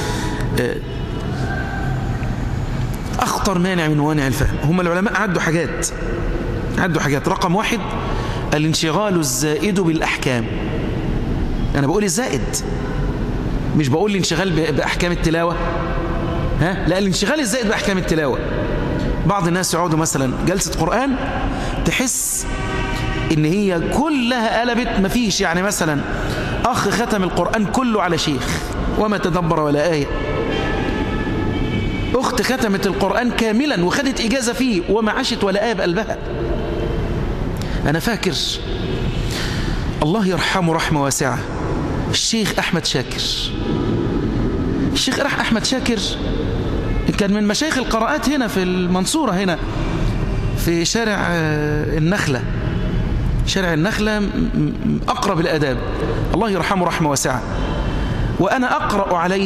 أخطر مانع من موانع الفهم هم العلماء عدوا حاجات عدوا حاجات رقم واحد الانشغال الزائد بالأحكام أنا بقول الزائد مش بقول الانشغال بأحكام التلاوة ها لا الانشغال الزائد بأحكام التلاوة بعض الناس يقعدوا مثلا جلسة قرآن تحس ان هي كلها قلبت مفيش يعني مثلا اخ ختم القرآن كله على شيخ وما تدبر ولا آية اخت ختمت القرآن كاملا وخدت اجازة فيه وما عاشت ولا آية بقلبها انا فاكر الله يرحمه رحمة واسعة الشيخ احمد شاكر الشيخ راح احمد شاكر كان من مشايخ القراءات هنا في المنصورة هنا في شارع النخلة شارع النخلة أقرب الأداب الله يرحمه رحمة واسعة وأنا أقرأ عليه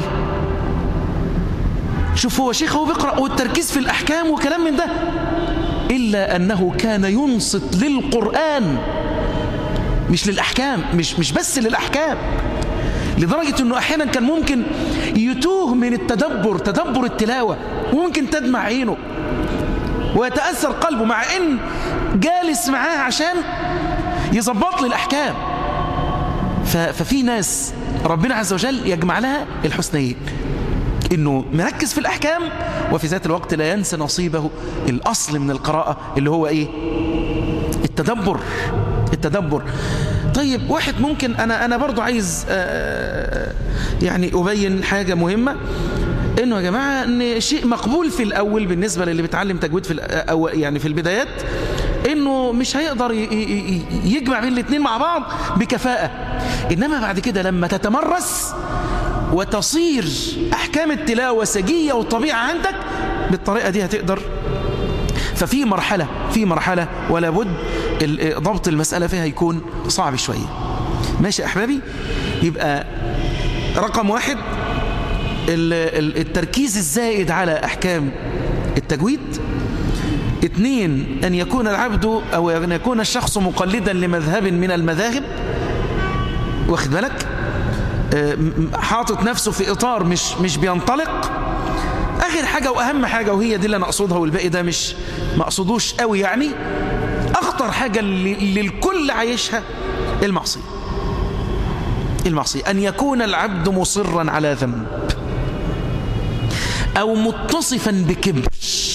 شوف هو شيخ هو بيقرأ والتركيز في الأحكام وكلام من ده إلا أنه كان ينصت للقرآن مش للأحكام مش, مش بس للأحكام لدرجة أنه أحيانا كان ممكن يتوه من التدبر تدبر التلاوة وممكن تدمع عينه ويتأثر قلبه مع أن جالس معاه عشان يظبط لي الأحكام ففي ناس ربنا عز وجل يجمع لها الحسنيين انه مركز في الاحكام وفي ذات الوقت لا ينسى نصيبه الاصل من القراءة اللي هو ايه التدبر التدبر طيب واحد ممكن انا انا برضو عايز يعني ابين حاجة مهمة انه يا جماعة ان شيء مقبول في الاول بالنسبة للي بيتعلم تجويد في أو يعني في البدايات انه مش هيقدر يجمع بين الاثنين مع بعض بكفاءة انما بعد كده لما تتمرس وتصير احكام التلاوة سجية وطبيعة عندك بالطريقة دي هتقدر ففي مرحلة في مرحلة ولا بد ضبط المسألة فيها يكون صعب شوية ماشي أحبابي يبقى رقم واحد التركيز الزائد على أحكام التجويد اثنين أن يكون العبد أو أن يكون الشخص مقلدا لمذهب من المذاهب واخد بالك حاطط نفسه في إطار مش, مش بينطلق آخر حاجة وأهم حاجة وهي دي اللي أنا أقصدها والباقي ده مش ما أقصدوش قوي يعني أخطر حاجة اللي الكل عايشها المعصية المعصية أن يكون العبد مصرا على ذنب أو متصفا بكبر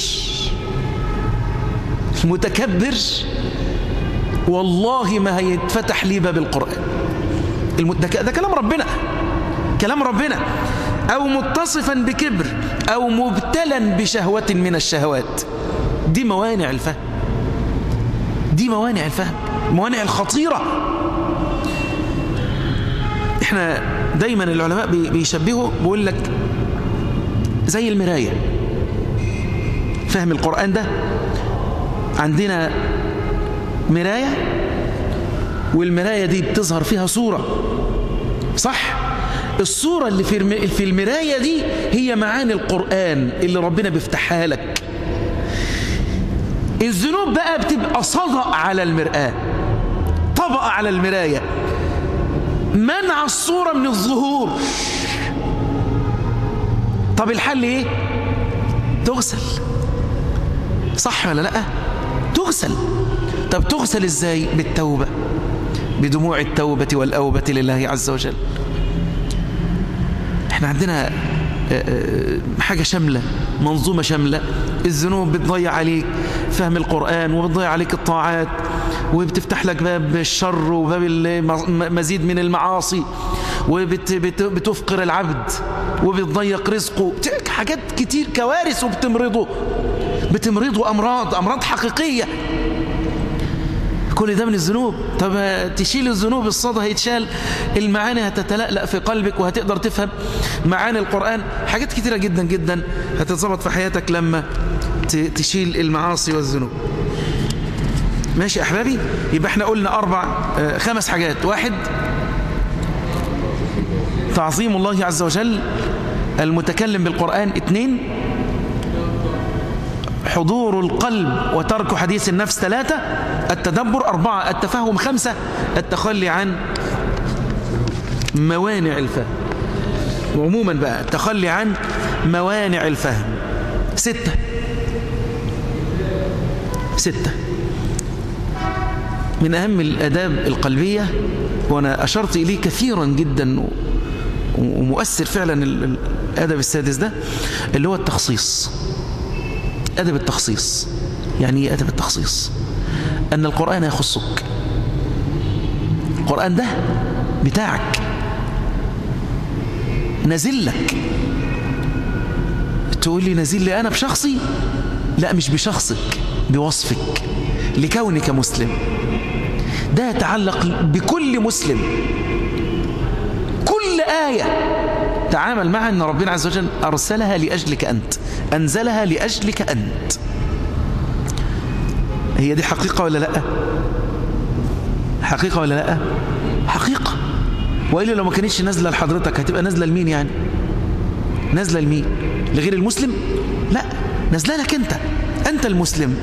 المتكبر والله ما هيتفتح لي باب القرآن ده كلام ربنا كلام ربنا أو متصفا بكبر أو مبتلا بشهوة من الشهوات دي موانع الفهم دي موانع الفهم موانع الخطيرة احنا دايما العلماء بيشبهوا بيقول لك زي المراية فهم القرآن ده عندنا مراية والمراية دي بتظهر فيها صورة صح الصورة اللي في المراية دي هي معاني القرآن اللي ربنا بيفتحها لك الذنوب بقى بتبقى صدأ على المرآة طبقة على المراية منع الصورة من الظهور طب الحل ايه تغسل صح ولا لا تغسل طب تغسل ازاي بالتوبة بدموع التوبة والأوبة لله عز وجل احنا عندنا حاجة شاملة منظومة شاملة الذنوب بتضيع عليك فهم القرآن وبتضيع عليك الطاعات وبتفتح لك باب الشر وباب مزيد من المعاصي وبتفقر العبد وبتضيق رزقه حاجات كتير كوارث وبتمرضه بتمرضه أمراض أمراض حقيقية كل ده من الذنوب طب تشيل الذنوب الصدى هيتشال المعاني هتتلألأ في قلبك وهتقدر تفهم معاني القرآن حاجات كتيرة جدا جدا هتتظبط في حياتك لما تشيل المعاصي والذنوب ماشي يا أحبابي يبقى احنا قلنا أربع خمس حاجات واحد تعظيم الله عز وجل المتكلم بالقرآن اثنين حضور القلب وترك حديث النفس ثلاثة التدبر أربعة التفهم خمسة التخلي عن موانع الفهم وعموما بقى التخلي عن موانع الفهم ستة ستة من أهم الأداب القلبية وأنا أشرت إليه كثيرا جدا ومؤثر فعلا الأدب السادس ده اللي هو التخصيص أدب التخصيص يعني ايه أدب التخصيص أن القرآن يخصك القرآن ده بتاعك نزل لك تقول لي نزل لي أنا بشخصي لا مش بشخصك بوصفك لكونك مسلم ده يتعلق بكل مسلم كل آية تعامل معها أن ربنا عز وجل أرسلها لأجلك أنت أنزلها لأجلك أنت هي دي حقيقة ولا لا حقيقة ولا لا حقيقة وإلا لو ما كانتش نازلة لحضرتك هتبقى نازلة لمين يعني نازلة لمين لغير المسلم لا نازلة لك أنت أنت المسلم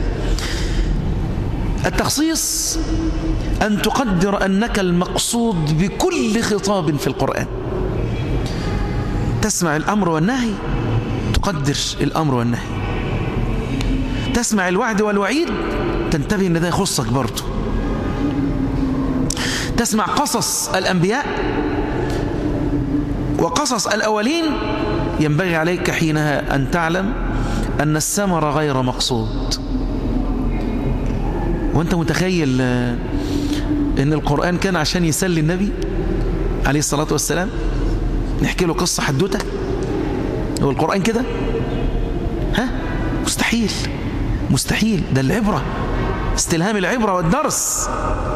التخصيص أن تقدر أنك المقصود بكل خطاب في القرآن تسمع الأمر والنهي تقدر الأمر والنهي تسمع الوعد والوعيد تنتبه أن ده يخصك برضه تسمع قصص الأنبياء وقصص الأولين ينبغي عليك حينها أن تعلم أن السمر غير مقصود وانت متخيل ان القرآن كان عشان يسلي النبي عليه الصلاة والسلام نحكي له قصة حدوتة هو القرآن كده ها مستحيل مستحيل ده العبرة استلهام العبرة والدرس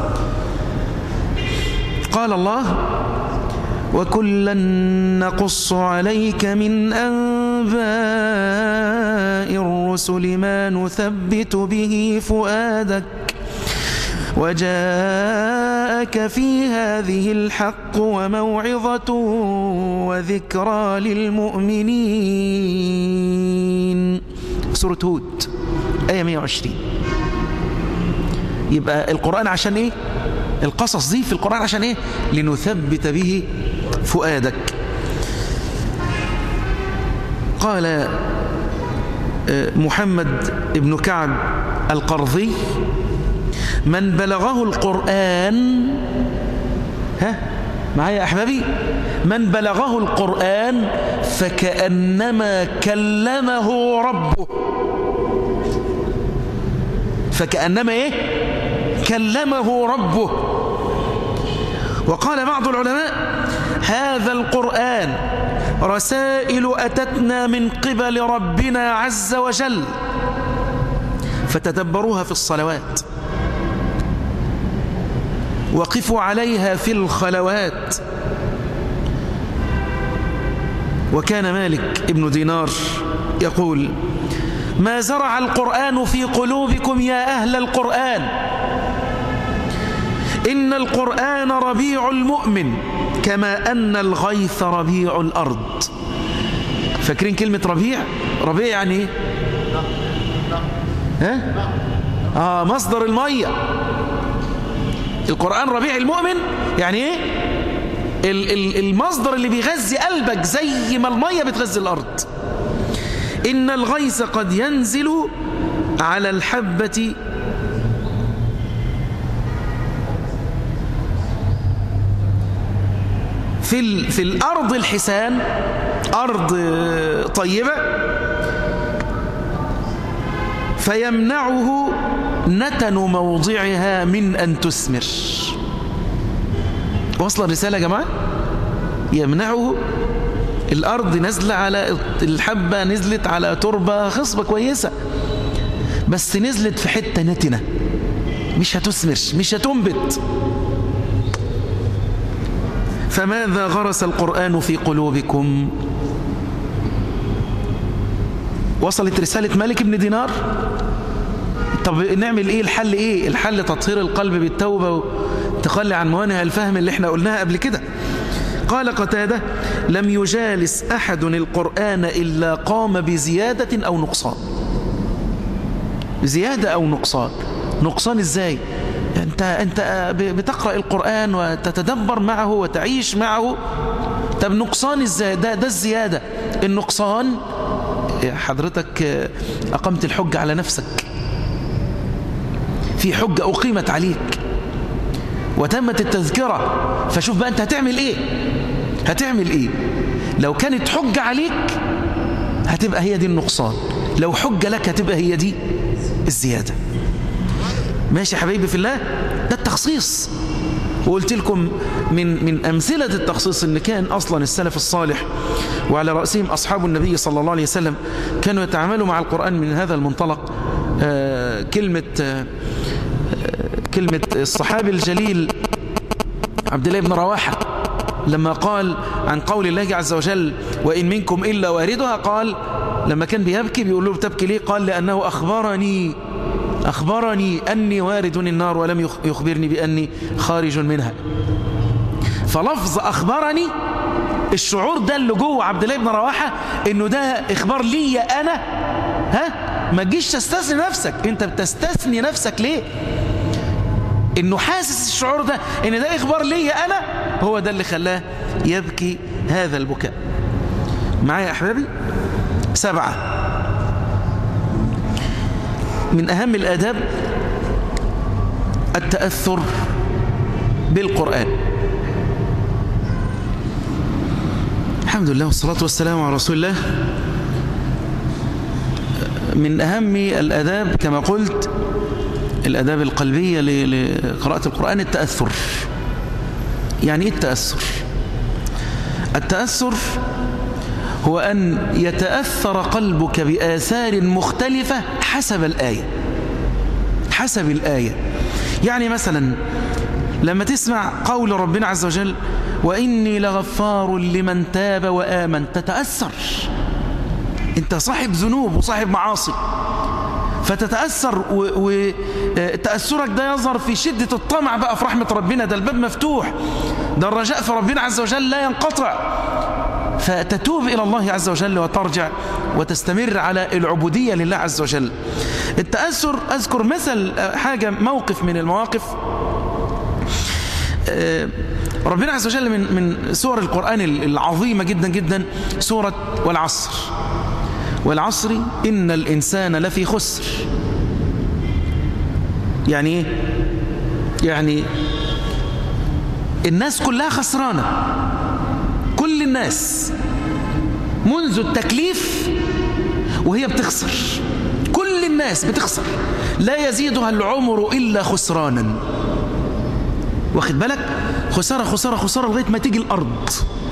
قال الله وكلا نقص عليك من أنباء الرسل ما نثبت به فؤادك وجاءك في هذه الحق وموعظة وذكرى للمؤمنين سورة هود آية 120 يبقى القرآن عشان ايه القصص دي في القرآن عشان ايه لنثبت به فؤادك قال محمد بن كعب القرظي من بلغه القرآن ها معايا يا أحبابي من بلغه القرآن فكأنما كلمه ربه فكأنما إيه كلمه ربه وقال بعض العلماء هذا القرآن رسائل أتتنا من قبل ربنا عز وجل فتدبروها في الصلوات وقفوا عليها في الخلوات وكان مالك ابن دينار يقول ما زرع القرآن في قلوبكم يا أهل القرآن إن القرآن ربيع المؤمن كما أن الغيث ربيع الأرض فاكرين كلمة ربيع ربيع يعني ايه ها آه مصدر المية القرآن ربيع المؤمن يعني ايه المصدر اللي بيغذي قلبك زي ما المية بتغذي الأرض إن الغيث قد ينزل على الحبة في, في الأرض الحسان أرض طيبة فيمنعه نتن موضعها من أن تثمر وصل الرسالة يا جماعة يمنعه الأرض نزل على الحبة نزلت على تربة خصبة كويسة بس نزلت في حتة نتنة مش هتثمر مش هتنبت فماذا غرس القرآن في قلوبكم وصلت رسالة مالك بن دينار طب نعمل ايه الحل ايه الحل تطهير القلب بالتوبة وتخلي عن موانع الفهم اللي احنا قلناها قبل كده قال قتادة لم يجالس أحد القرآن إلا قام بزيادة أو نقصان زيادة أو نقصان نقصان إزاي أنت, أنت بتقرأ القرآن وتتدبر معه وتعيش معه طب نقصان إزاي ده, ده الزيادة النقصان حضرتك أقمت الحج على نفسك في حجة أقيمت عليك وتمت التذكرة فشوف بقى أنت هتعمل إيه هتعمل إيه لو كانت حجة عليك هتبقى هي دي النقصان لو حجة لك هتبقى هي دي الزيادة ماشي يا حبيبي في الله ده التخصيص وقلت لكم من من أمثلة التخصيص إن كان أصلا السلف الصالح وعلى رأسهم أصحاب النبي صلى الله عليه وسلم كانوا يتعاملوا مع القرآن من هذا المنطلق آه كلمة آه كلمة الصحابي الجليل عبد الله بن رواحة لما قال عن قول الله عز وجل وإن منكم إلا واردها قال لما كان بيبكي بيقول له بتبكي ليه قال لأنه أخبرني أخبرني أني وارد النار ولم يخبرني بأني خارج منها فلفظ أخبرني الشعور ده اللي جوه عبد الله بن رواحة انه ده اخبار لي انا ها ما تجيش تستثني نفسك انت بتستثني نفسك ليه انه حاسس الشعور ده ان ده اخبار لي انا هو ده اللي خلاه يبكي هذا البكاء معايا يا احبابي سبعة من اهم الاداب التأثر بالقرآن الحمد لله والصلاة والسلام على رسول الله من أهم الأداب كما قلت الأداب القلبية لقراءة القرآن التأثر يعني إيه التأثر التأثر هو أن يتأثر قلبك بآثار مختلفة حسب الآية حسب الآية يعني مثلا لما تسمع قول ربنا عز وجل وإني لغفار لمن تاب وآمن تتأثر انت صاحب ذنوب وصاحب معاصي فتتأثر وتأثرك ده يظهر في شدة الطمع بقى في رحمة ربنا ده الباب مفتوح ده الرجاء في ربنا عز وجل لا ينقطع فتتوب إلى الله عز وجل وترجع وتستمر على العبودية لله عز وجل التأثر أذكر مثل حاجة موقف من المواقف ربنا عز وجل من من سور القرآن العظيمة جدا جدا سورة والعصر والعصر إن الإنسان لفي خسر يعني إيه؟ يعني الناس كلها خسرانة الناس منذ التكليف وهي بتخسر كل الناس بتخسر لا يزيدها العمر إلا خسرانا واخد بالك خسارة خسارة خسارة لغاية ما تيجي الأرض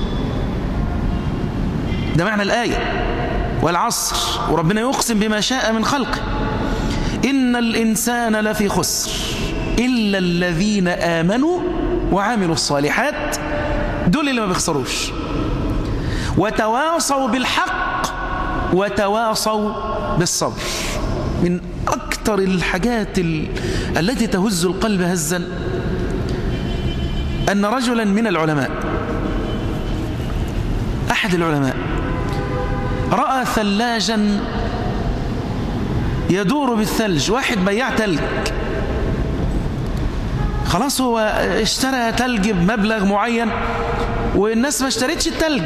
ده معنى الآية والعصر وربنا يقسم بما شاء من خلقه إن الإنسان لفي خسر إلا الذين آمنوا وعملوا الصالحات دول اللي ما بيخسروش وتواصوا بالحق وتواصوا بالصبر من أكثر الحاجات التي تهز القلب هزا أن رجلا من العلماء أحد العلماء رأى ثلاجا يدور بالثلج واحد بياع تلج خلاص هو اشترى تلج بمبلغ معين والناس ما اشتريتش التلج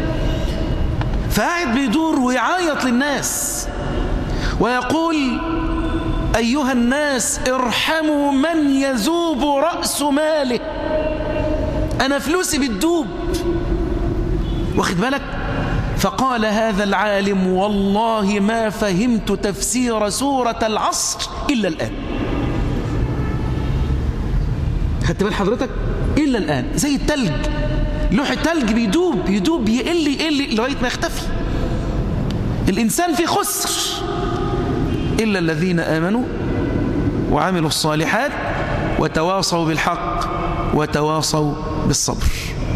فقاعد بيدور ويعيط للناس ويقول أيها الناس ارحموا من يذوب رأس ماله أنا فلوسي بتدوب واخد بالك فقال هذا العالم والله ما فهمت تفسير سورة العصر إلا الآن خدت بال حضرتك إلا الآن زي التلج لوح التلج بيدوب يدوب يقل يقل لغاية ما يختفي الإنسان في خسر إلا الذين آمنوا وعملوا الصالحات وتواصوا بالحق وتواصوا بالصبر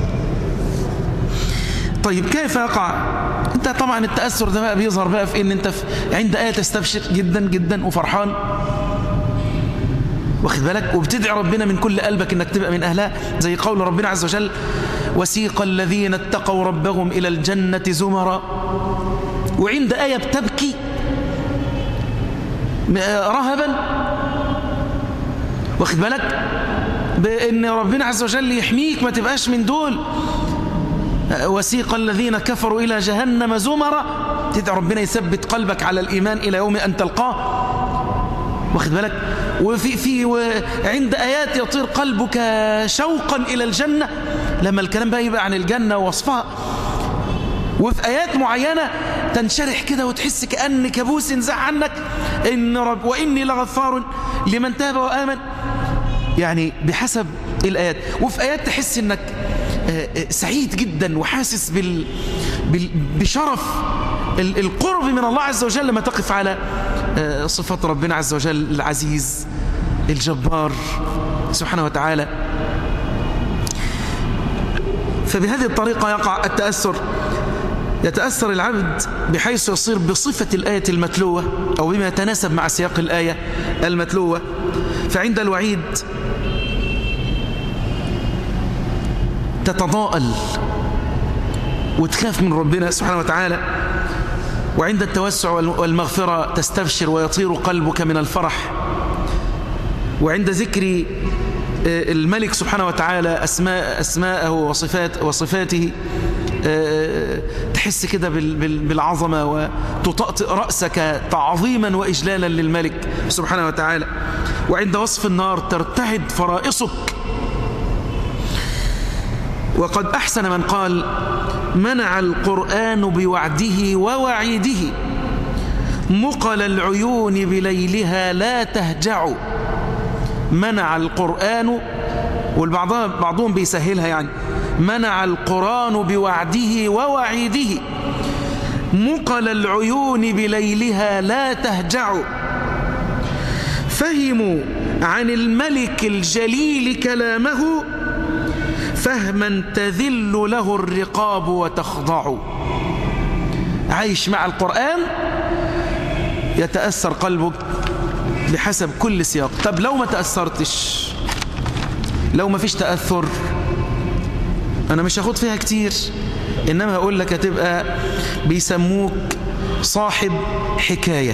طيب كيف يقع انت طبعا التأثر ده بقى بيظهر بقى في ان انت في عند آية تستبشر جدا جدا وفرحان واخد بالك وبتدعي ربنا من كل قلبك انك تبقى من اهلها زي قول ربنا عز وجل وسيق الذين اتقوا ربهم الى الجنة زمرا وعند آية بتبكي رهبا واخد بالك بان ربنا عز وجل يحميك ما تبقاش من دول وسيق الذين كفروا إلى جهنم زمرا تدعي ربنا يثبت قلبك على الإيمان إلى يوم أن تلقاه واخد بالك وفي في عند آيات يطير قلبك شوقا إلى الجنة لما الكلام بقى يبقى عن الجنة ووصفها وفي آيات معينة تنشرح كده وتحس كأن كابوس انزع عنك إن رب وإني لغفار لمن تاب وآمن يعني بحسب الآيات وفي آيات تحس إنك سعيد جدا وحاسس بال... بال... بشرف القرب من الله عز وجل لما تقف على صفات ربنا عز وجل العزيز الجبار سبحانه وتعالى فبهذه الطريقة يقع التأثر يتأثر العبد بحيث يصير بصفة الآية المتلوة أو بما يتناسب مع سياق الآية المتلوة فعند الوعيد تتضاءل وتخاف من ربنا سبحانه وتعالى وعند التوسع والمغفرة تستبشر ويطير قلبك من الفرح وعند ذكر الملك سبحانه وتعالى أسماء أسماءه وصفات وصفاته تحس كده بالعظمة وتطأطئ رأسك تعظيما وإجلالا للملك سبحانه وتعالى وعند وصف النار ترتعد فرائصك وقد أحسن من قال منع القرآن بوعده ووعيده مقل العيون بليلها لا تهجع منع القرآن والبعضهم بعضهم بيسهلها يعني منع القرآن بوعده ووعيده مقل العيون بليلها لا تهجع فهموا عن الملك الجليل كلامه فهما تذل له الرقاب وتخضع عايش مع القرآن يتأثر قلبك بحسب كل سياق طب لو ما تأثرتش لو ما فيش تأثر أنا مش هاخد فيها كتير إنما هقول لك هتبقى بيسموك صاحب حكاية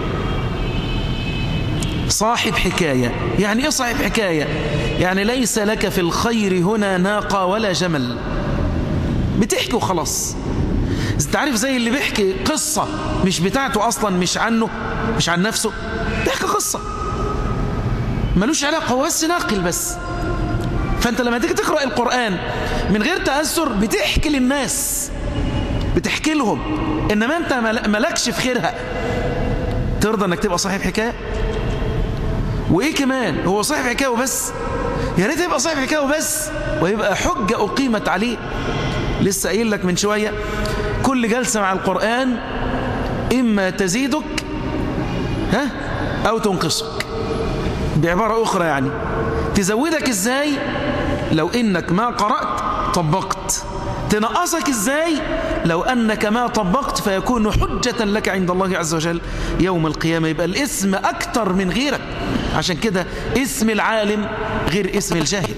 صاحب حكاية يعني إيه صاحب حكاية يعني ليس لك في الخير هنا ناقة ولا جمل بتحكي وخلاص انت عارف زي اللي بيحكي قصة مش بتاعته أصلا مش عنه مش عن نفسه بيحكي قصة ملوش علاقة هو بس ناقل بس فأنت لما تيجي تقرأ القرآن من غير تأثر بتحكي للناس بتحكي لهم إنما أنت ملكش في خيرها ترضى أنك تبقى صاحب حكاية وإيه كمان هو صاحب حكاية وبس يا ريت يبقى صاحب حكاية وبس ويبقى حجة أقيمت عليه لسه قايل لك من شوية كل جلسة مع القرآن إما تزيدك ها أو تنقصك بعبارة أخرى يعني تزودك إزاي لو إنك ما قرأت طبقت تنقصك إزاي لو أنك ما طبقت فيكون حجة لك عند الله عز وجل يوم القيامة يبقى الاسم أكتر من غيرك عشان كده اسم العالم غير اسم الجاهل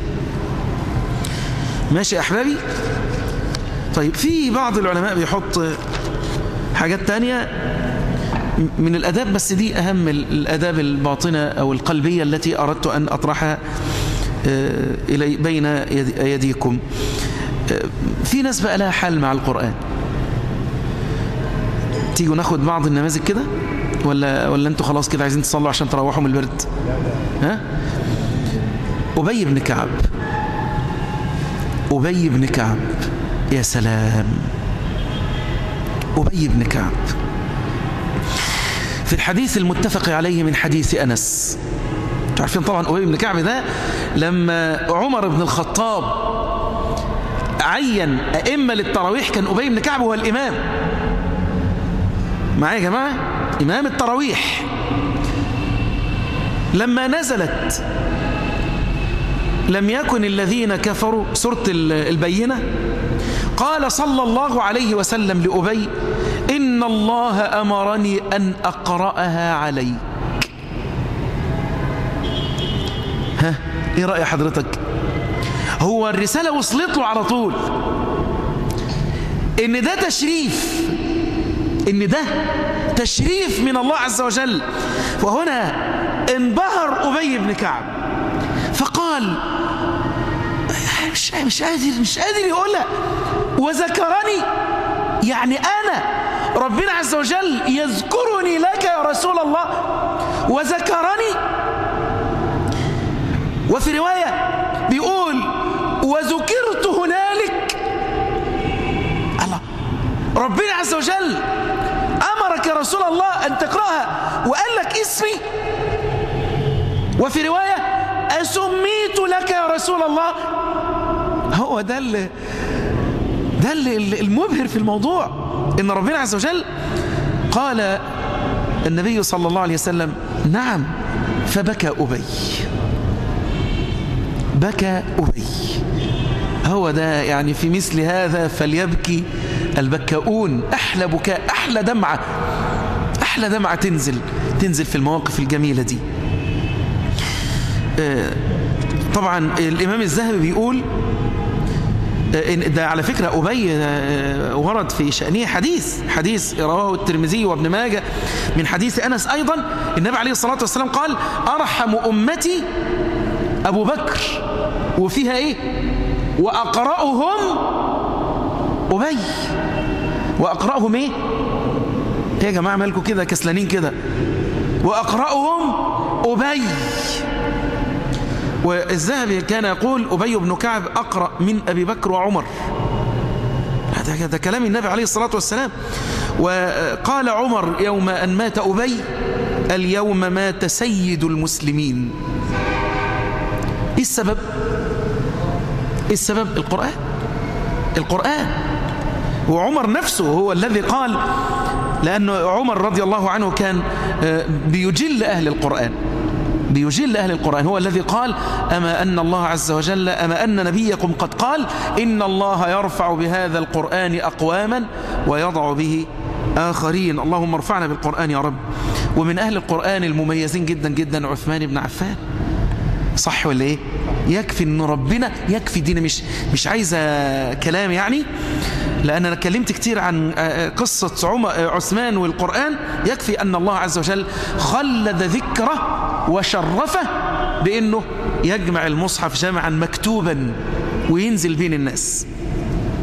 ماشي يا أحبابي طيب في بعض العلماء بيحط حاجات تانية من الأداب بس دي أهم الأداب الباطنة أو القلبية التي أردت أن أطرحها إلي بين أيديكم في ناس بقى لها حل مع القرآن تيجوا ناخد بعض النماذج كده ولا ولا انتوا خلاص كده عايزين تصلوا عشان تروحوا من البرد ها أبي بن كعب أبي بن كعب يا سلام أبي بن كعب في الحديث المتفق عليه من حديث أنس عارفين طبعا أبي بن كعب ده لما عمر بن الخطاب عين أئمة للتراويح كان أبي بن كعب هو الإمام معايا يا جماعة إمام التراويح لما نزلت لم يكن الذين كفروا سورة البينة قال صلى الله عليه وسلم لأبي إن الله أمرني أن أقرأها عليك ها إيه رأي حضرتك هو الرسالة وصلت له على طول إن ده تشريف إن ده تشريف من الله عز وجل وهنا انبهر أبي بن كعب فقال مش مش قادر مش قادر يقولها وذكرني يعني أنا ربنا عز وجل يذكرني لك يا رسول الله وذكرني وفي رواية بيقول وذكرت هنالك الله ربنا عز وجل أمرك يا رسول الله أن تقرأها وقال لك اسمي وفي رواية أسميت لك يا رسول الله هو ده اللي ده اللي المبهر في الموضوع إن ربنا عز وجل قال النبي صلى الله عليه وسلم نعم فبكى أبي بكى أبي هو ده يعني في مثل هذا فليبكي البكاؤون أحلى بكاء أحلى دمعة أحلى دمعة تنزل تنزل في المواقف الجميلة دي طبعا الإمام الذهبي بيقول ده على فكرة أبي ورد في شأنه حديث حديث رواه الترمذي وابن ماجه من حديث أنس أيضا النبي عليه الصلاة والسلام قال أرحم أمتي أبو بكر وفيها إيه وأقرأهم أبي وأقرأهم إيه يا جماعة مالكم كده كسلانين كده وأقرأهم أبي والذهبي كان يقول أبي بن كعب أقرأ من أبي بكر وعمر هذا هذا كلام النبي عليه الصلاة والسلام وقال عمر يوم أن مات أبي اليوم مات سيد المسلمين إيه السبب إيه السبب القرآن القرآن وعمر نفسه هو الذي قال لأن عمر رضي الله عنه كان بيجل أهل القرآن بيجل أهل القرآن هو الذي قال أما أن الله عز وجل أما أن نبيكم قد قال إن الله يرفع بهذا القرآن أقواما ويضع به آخرين اللهم ارفعنا بالقرآن يا رب ومن أهل القرآن المميزين جدا جدا عثمان بن عفان صح ولا إيه يكفي أن ربنا يكفي دينا مش مش عايزة كلام يعني لأن أنا اتكلمت كتير عن قصة عثمان والقرآن يكفي أن الله عز وجل خلد ذكره وشرفه بأنه يجمع المصحف جمعا مكتوبا وينزل بين الناس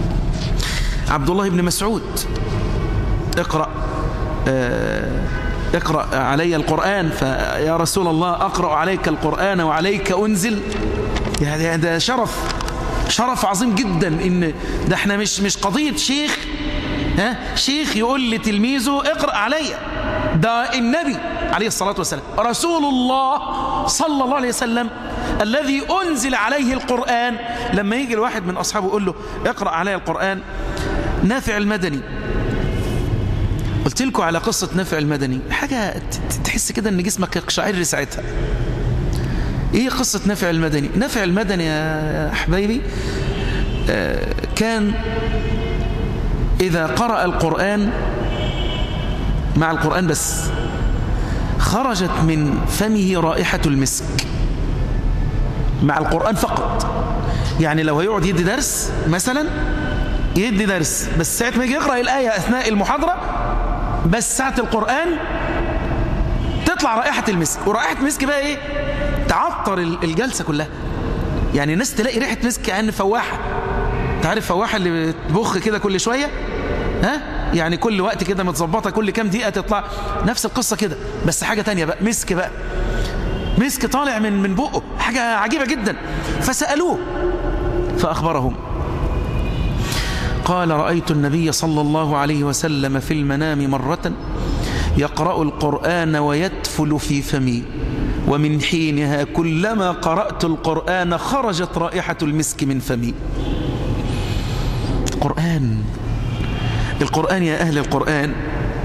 عبد الله بن مسعود اقرأ اقرأ علي القرآن فيا رسول الله أقرأ عليك القرآن وعليك أنزل يعني ده شرف شرف عظيم جدا إن ده احنا مش مش قضية شيخ ها شيخ يقول لتلميذه اقرأ علي ده النبي عليه الصلاة والسلام رسول الله صلى الله عليه وسلم الذي أنزل عليه القرآن لما يجي الواحد من أصحابه يقول له اقرأ علي القرآن نافع المدني قلت لكم على قصة نافع المدني حاجة تحس كده ان جسمك يقشعر ساعتها ايه قصة نافع المدني نافع المدني يا حبايبي آه كان إذا قرأ القرآن مع القرآن بس خرجت من فمه رائحة المسك مع القرآن فقط يعني لو هيقعد يدي درس مثلا يدي درس بس ساعة ما يجي يقرأ الآية أثناء المحاضرة بس ساعة القرآن تطلع رائحة المسك ورائحة المسك بقى إيه تعطر الجلسة كلها يعني الناس تلاقي ريحة مسك كأن فواحة تعرف فواحة اللي بتبخ كده كل شوية ها يعني كل وقت كده متظبطه كل كام دقيقة تطلع نفس القصة كده بس حاجة تانية بقى مسك بقى مسك طالع من من بقه حاجة عجيبة جدا فسألوه فأخبرهم قال رأيت النبي صلى الله عليه وسلم في المنام مرة يقرأ القرآن ويتفل في فمي ومن حينها كلما قرأت القرآن خرجت رائحة المسك من فمي القرآن القرآن يا أهل القرآن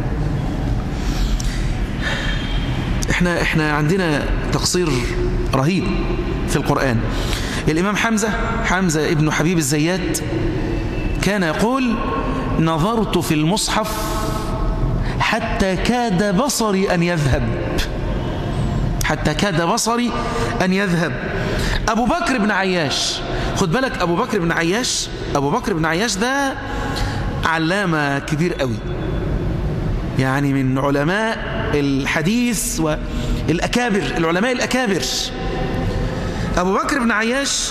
احنا, احنا عندنا تقصير رهيب في القرآن الإمام حمزة حمزة ابن حبيب الزيات كان يقول نظرت في المصحف حتى كاد بصري أن يذهب حتى كاد بصري أن يذهب أبو بكر بن عياش خد بالك أبو بكر بن عياش أبو بكر بن عياش ده علامة كبير قوي يعني من علماء الحديث والأكابر العلماء الأكابر أبو بكر بن عياش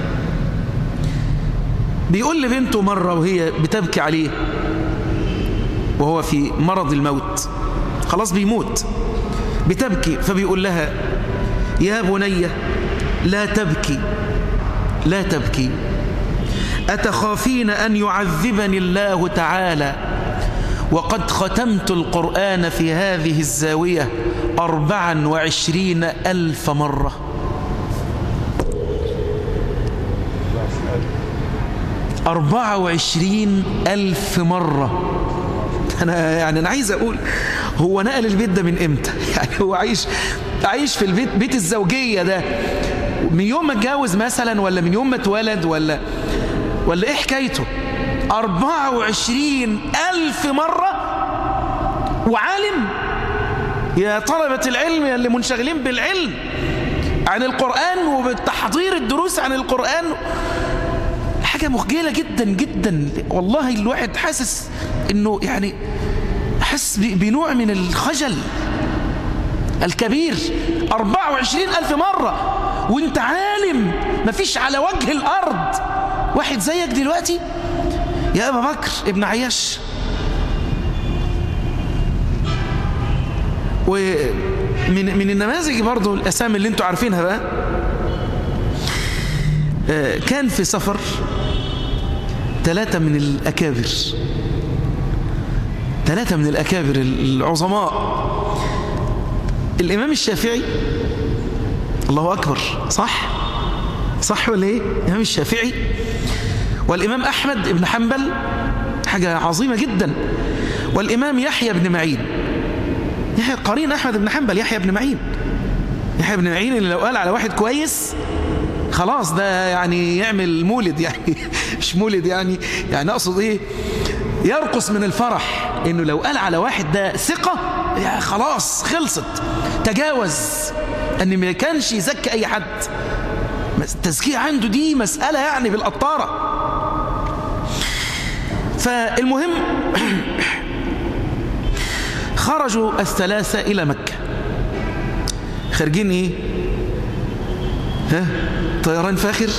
بيقول لبنته مرة وهي بتبكي عليه وهو في مرض الموت خلاص بيموت بتبكي فبيقول لها يا بني لا تبكي لا تبكي أتخافين أن يعذبني الله تعالى وقد ختمت القرآن في هذه الزاوية أربعا وعشرين ألف مرة أربعة وعشرين ألف مرة أنا يعني أنا عايز أقول هو نقل البيت ده من إمتى يعني هو عايش عايش في البيت بيت الزوجية ده من يوم ما اتجوز مثلا ولا من يوم ما اتولد ولا ولا ايه حكايته 24 ألف مرة وعالم يا طلبة العلم يا اللي منشغلين بالعلم عن القرآن وبالتحضير الدروس عن القرآن حاجة مخجلة جدا جدا والله الواحد حاسس انه يعني حس بنوع من الخجل الكبير 24 ألف مرة وانت عالم مفيش على وجه الأرض واحد زيك دلوقتي يا أبا بكر ابن عياش ومن من النماذج برضو الأسامي اللي انتوا عارفينها بقى كان في سفر ثلاثة من الأكابر ثلاثة من الأكابر العظماء الإمام الشافعي الله أكبر صح صح ولا إيه الإمام الشافعي والإمام أحمد بن حنبل حاجة عظيمة جدا والإمام يحيى بن معين يحيى قرين أحمد بن حنبل يحيى بن معين يحيى بن معين اللي لو قال على واحد كويس خلاص ده يعني يعمل مولد يعني مش مولد يعني يعني أقصد إيه يرقص من الفرح إنه لو قال على واحد ده ثقة يعني خلاص خلصت تجاوز أن ما كانش يزكي أي حد التزكية عنده دي مسألة يعني بالقطارة فالمهم خرجوا الثلاثة إلى مكة خارجين إيه ها طيران فاخر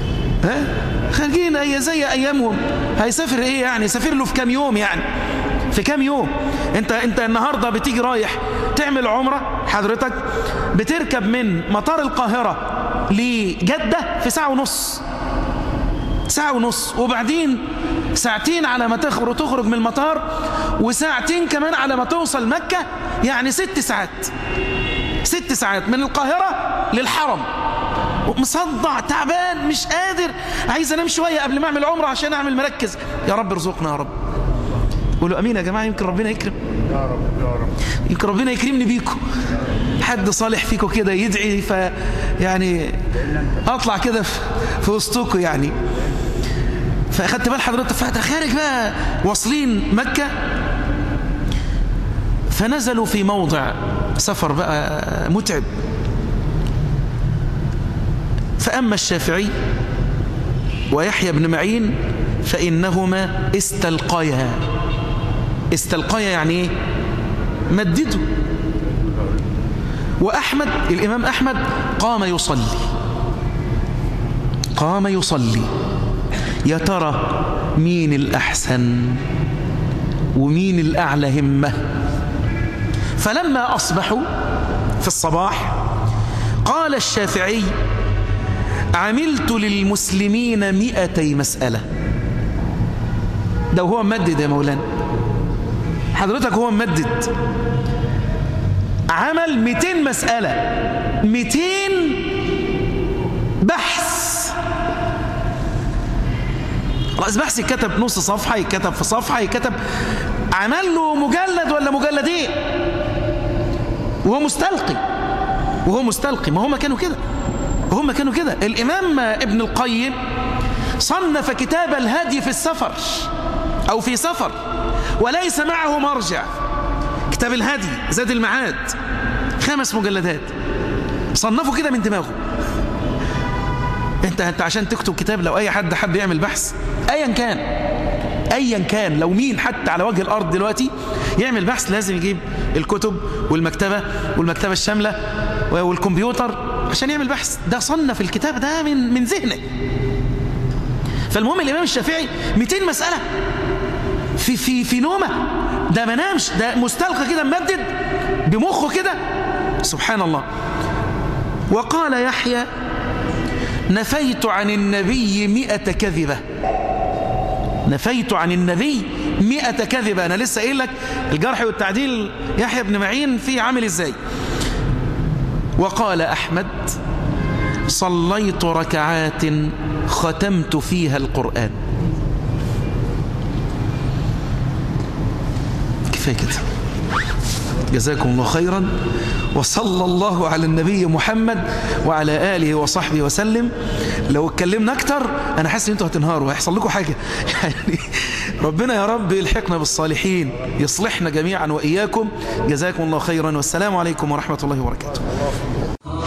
ها خارجين أي زي أيامهم هيسافر إيه يعني سافر له في كام يوم يعني في كام يوم انت انت النهارده بتيجي رايح تعمل عمره حضرتك بتركب من مطار القاهره لجده في ساعه ونص ساعه ونص وبعدين ساعتين على ما تخرج تخرج من المطار وساعتين كمان على ما توصل مكه يعني ست ساعات ست ساعات من القاهره للحرم مصدع تعبان مش قادر عايز انام شويه قبل ما اعمل عمره عشان اعمل مركز يا رب ارزقنا يا رب قولوا امين يا جماعه يمكن ربنا يكرم يا رب يا رب يمكن ربنا يكرمني بيكم حد صالح فيكم كده يدعي ف يعني اطلع كده في- في وسطكم يعني فاخدت بال حضرتك فاحنا خارج بقى واصلين مكه فنزلوا في موضع سفر بقى متعب فأما الشافعي ويحيى بن معين فإنهما استلقيا استلقيا يعني ايه مددوا وأحمد الإمام أحمد قام يصلي قام يصلي يا ترى مين الأحسن ومين الأعلى همة فلما أصبحوا في الصباح قال الشافعي عملت للمسلمين مئتي مسألة ده وهو ممدد يا مولانا حضرتك هو ممدد عمل 200 مسألة 200 بحث رأس بحث يكتب نص صفحة يكتب في صفحة يكتب عمل له مجلد ولا مجلدين وهو مستلقي وهو مستلقي ما هم كانوا كده هم كانوا كده الإمام ابن القيم صنف كتاب الهدي في السفر أو في سفر وليس معه مرجع كتاب الهدي زاد المعاد خمس مجلدات صنفه كده من دماغه انت انت عشان تكتب كتاب لو اي حد حب يعمل بحث ايا كان ايا كان لو مين حتى على وجه الارض دلوقتي يعمل بحث لازم يجيب الكتب والمكتبه والمكتبه الشامله والكمبيوتر عشان يعمل بحث ده صنف الكتاب ده من من ذهنه فالمهم الامام الشافعي 200 مساله في في في نومه ده ما نامش ده مستلقى كده ممدد بمخه كده سبحان الله وقال يحيى نفيت عن النبي مئة كذبة نفيت عن النبي مئة كذبة أنا لسه قايل لك الجرح والتعديل يحيى بن معين فيه عامل إزاي وقال أحمد صليت ركعات ختمت فيها القرآن كفاية كده جزاكم الله خيرا وصلى الله على النبي محمد وعلى آله وصحبه وسلم لو اتكلمنا أكتر أنا حاسس إن أنتوا هتنهاروا هيحصل لكم حاجة يعني ربنا يا رب يلحقنا بالصالحين يصلحنا جميعا وإياكم جزاكم الله خيرا والسلام عليكم ورحمة الله وبركاته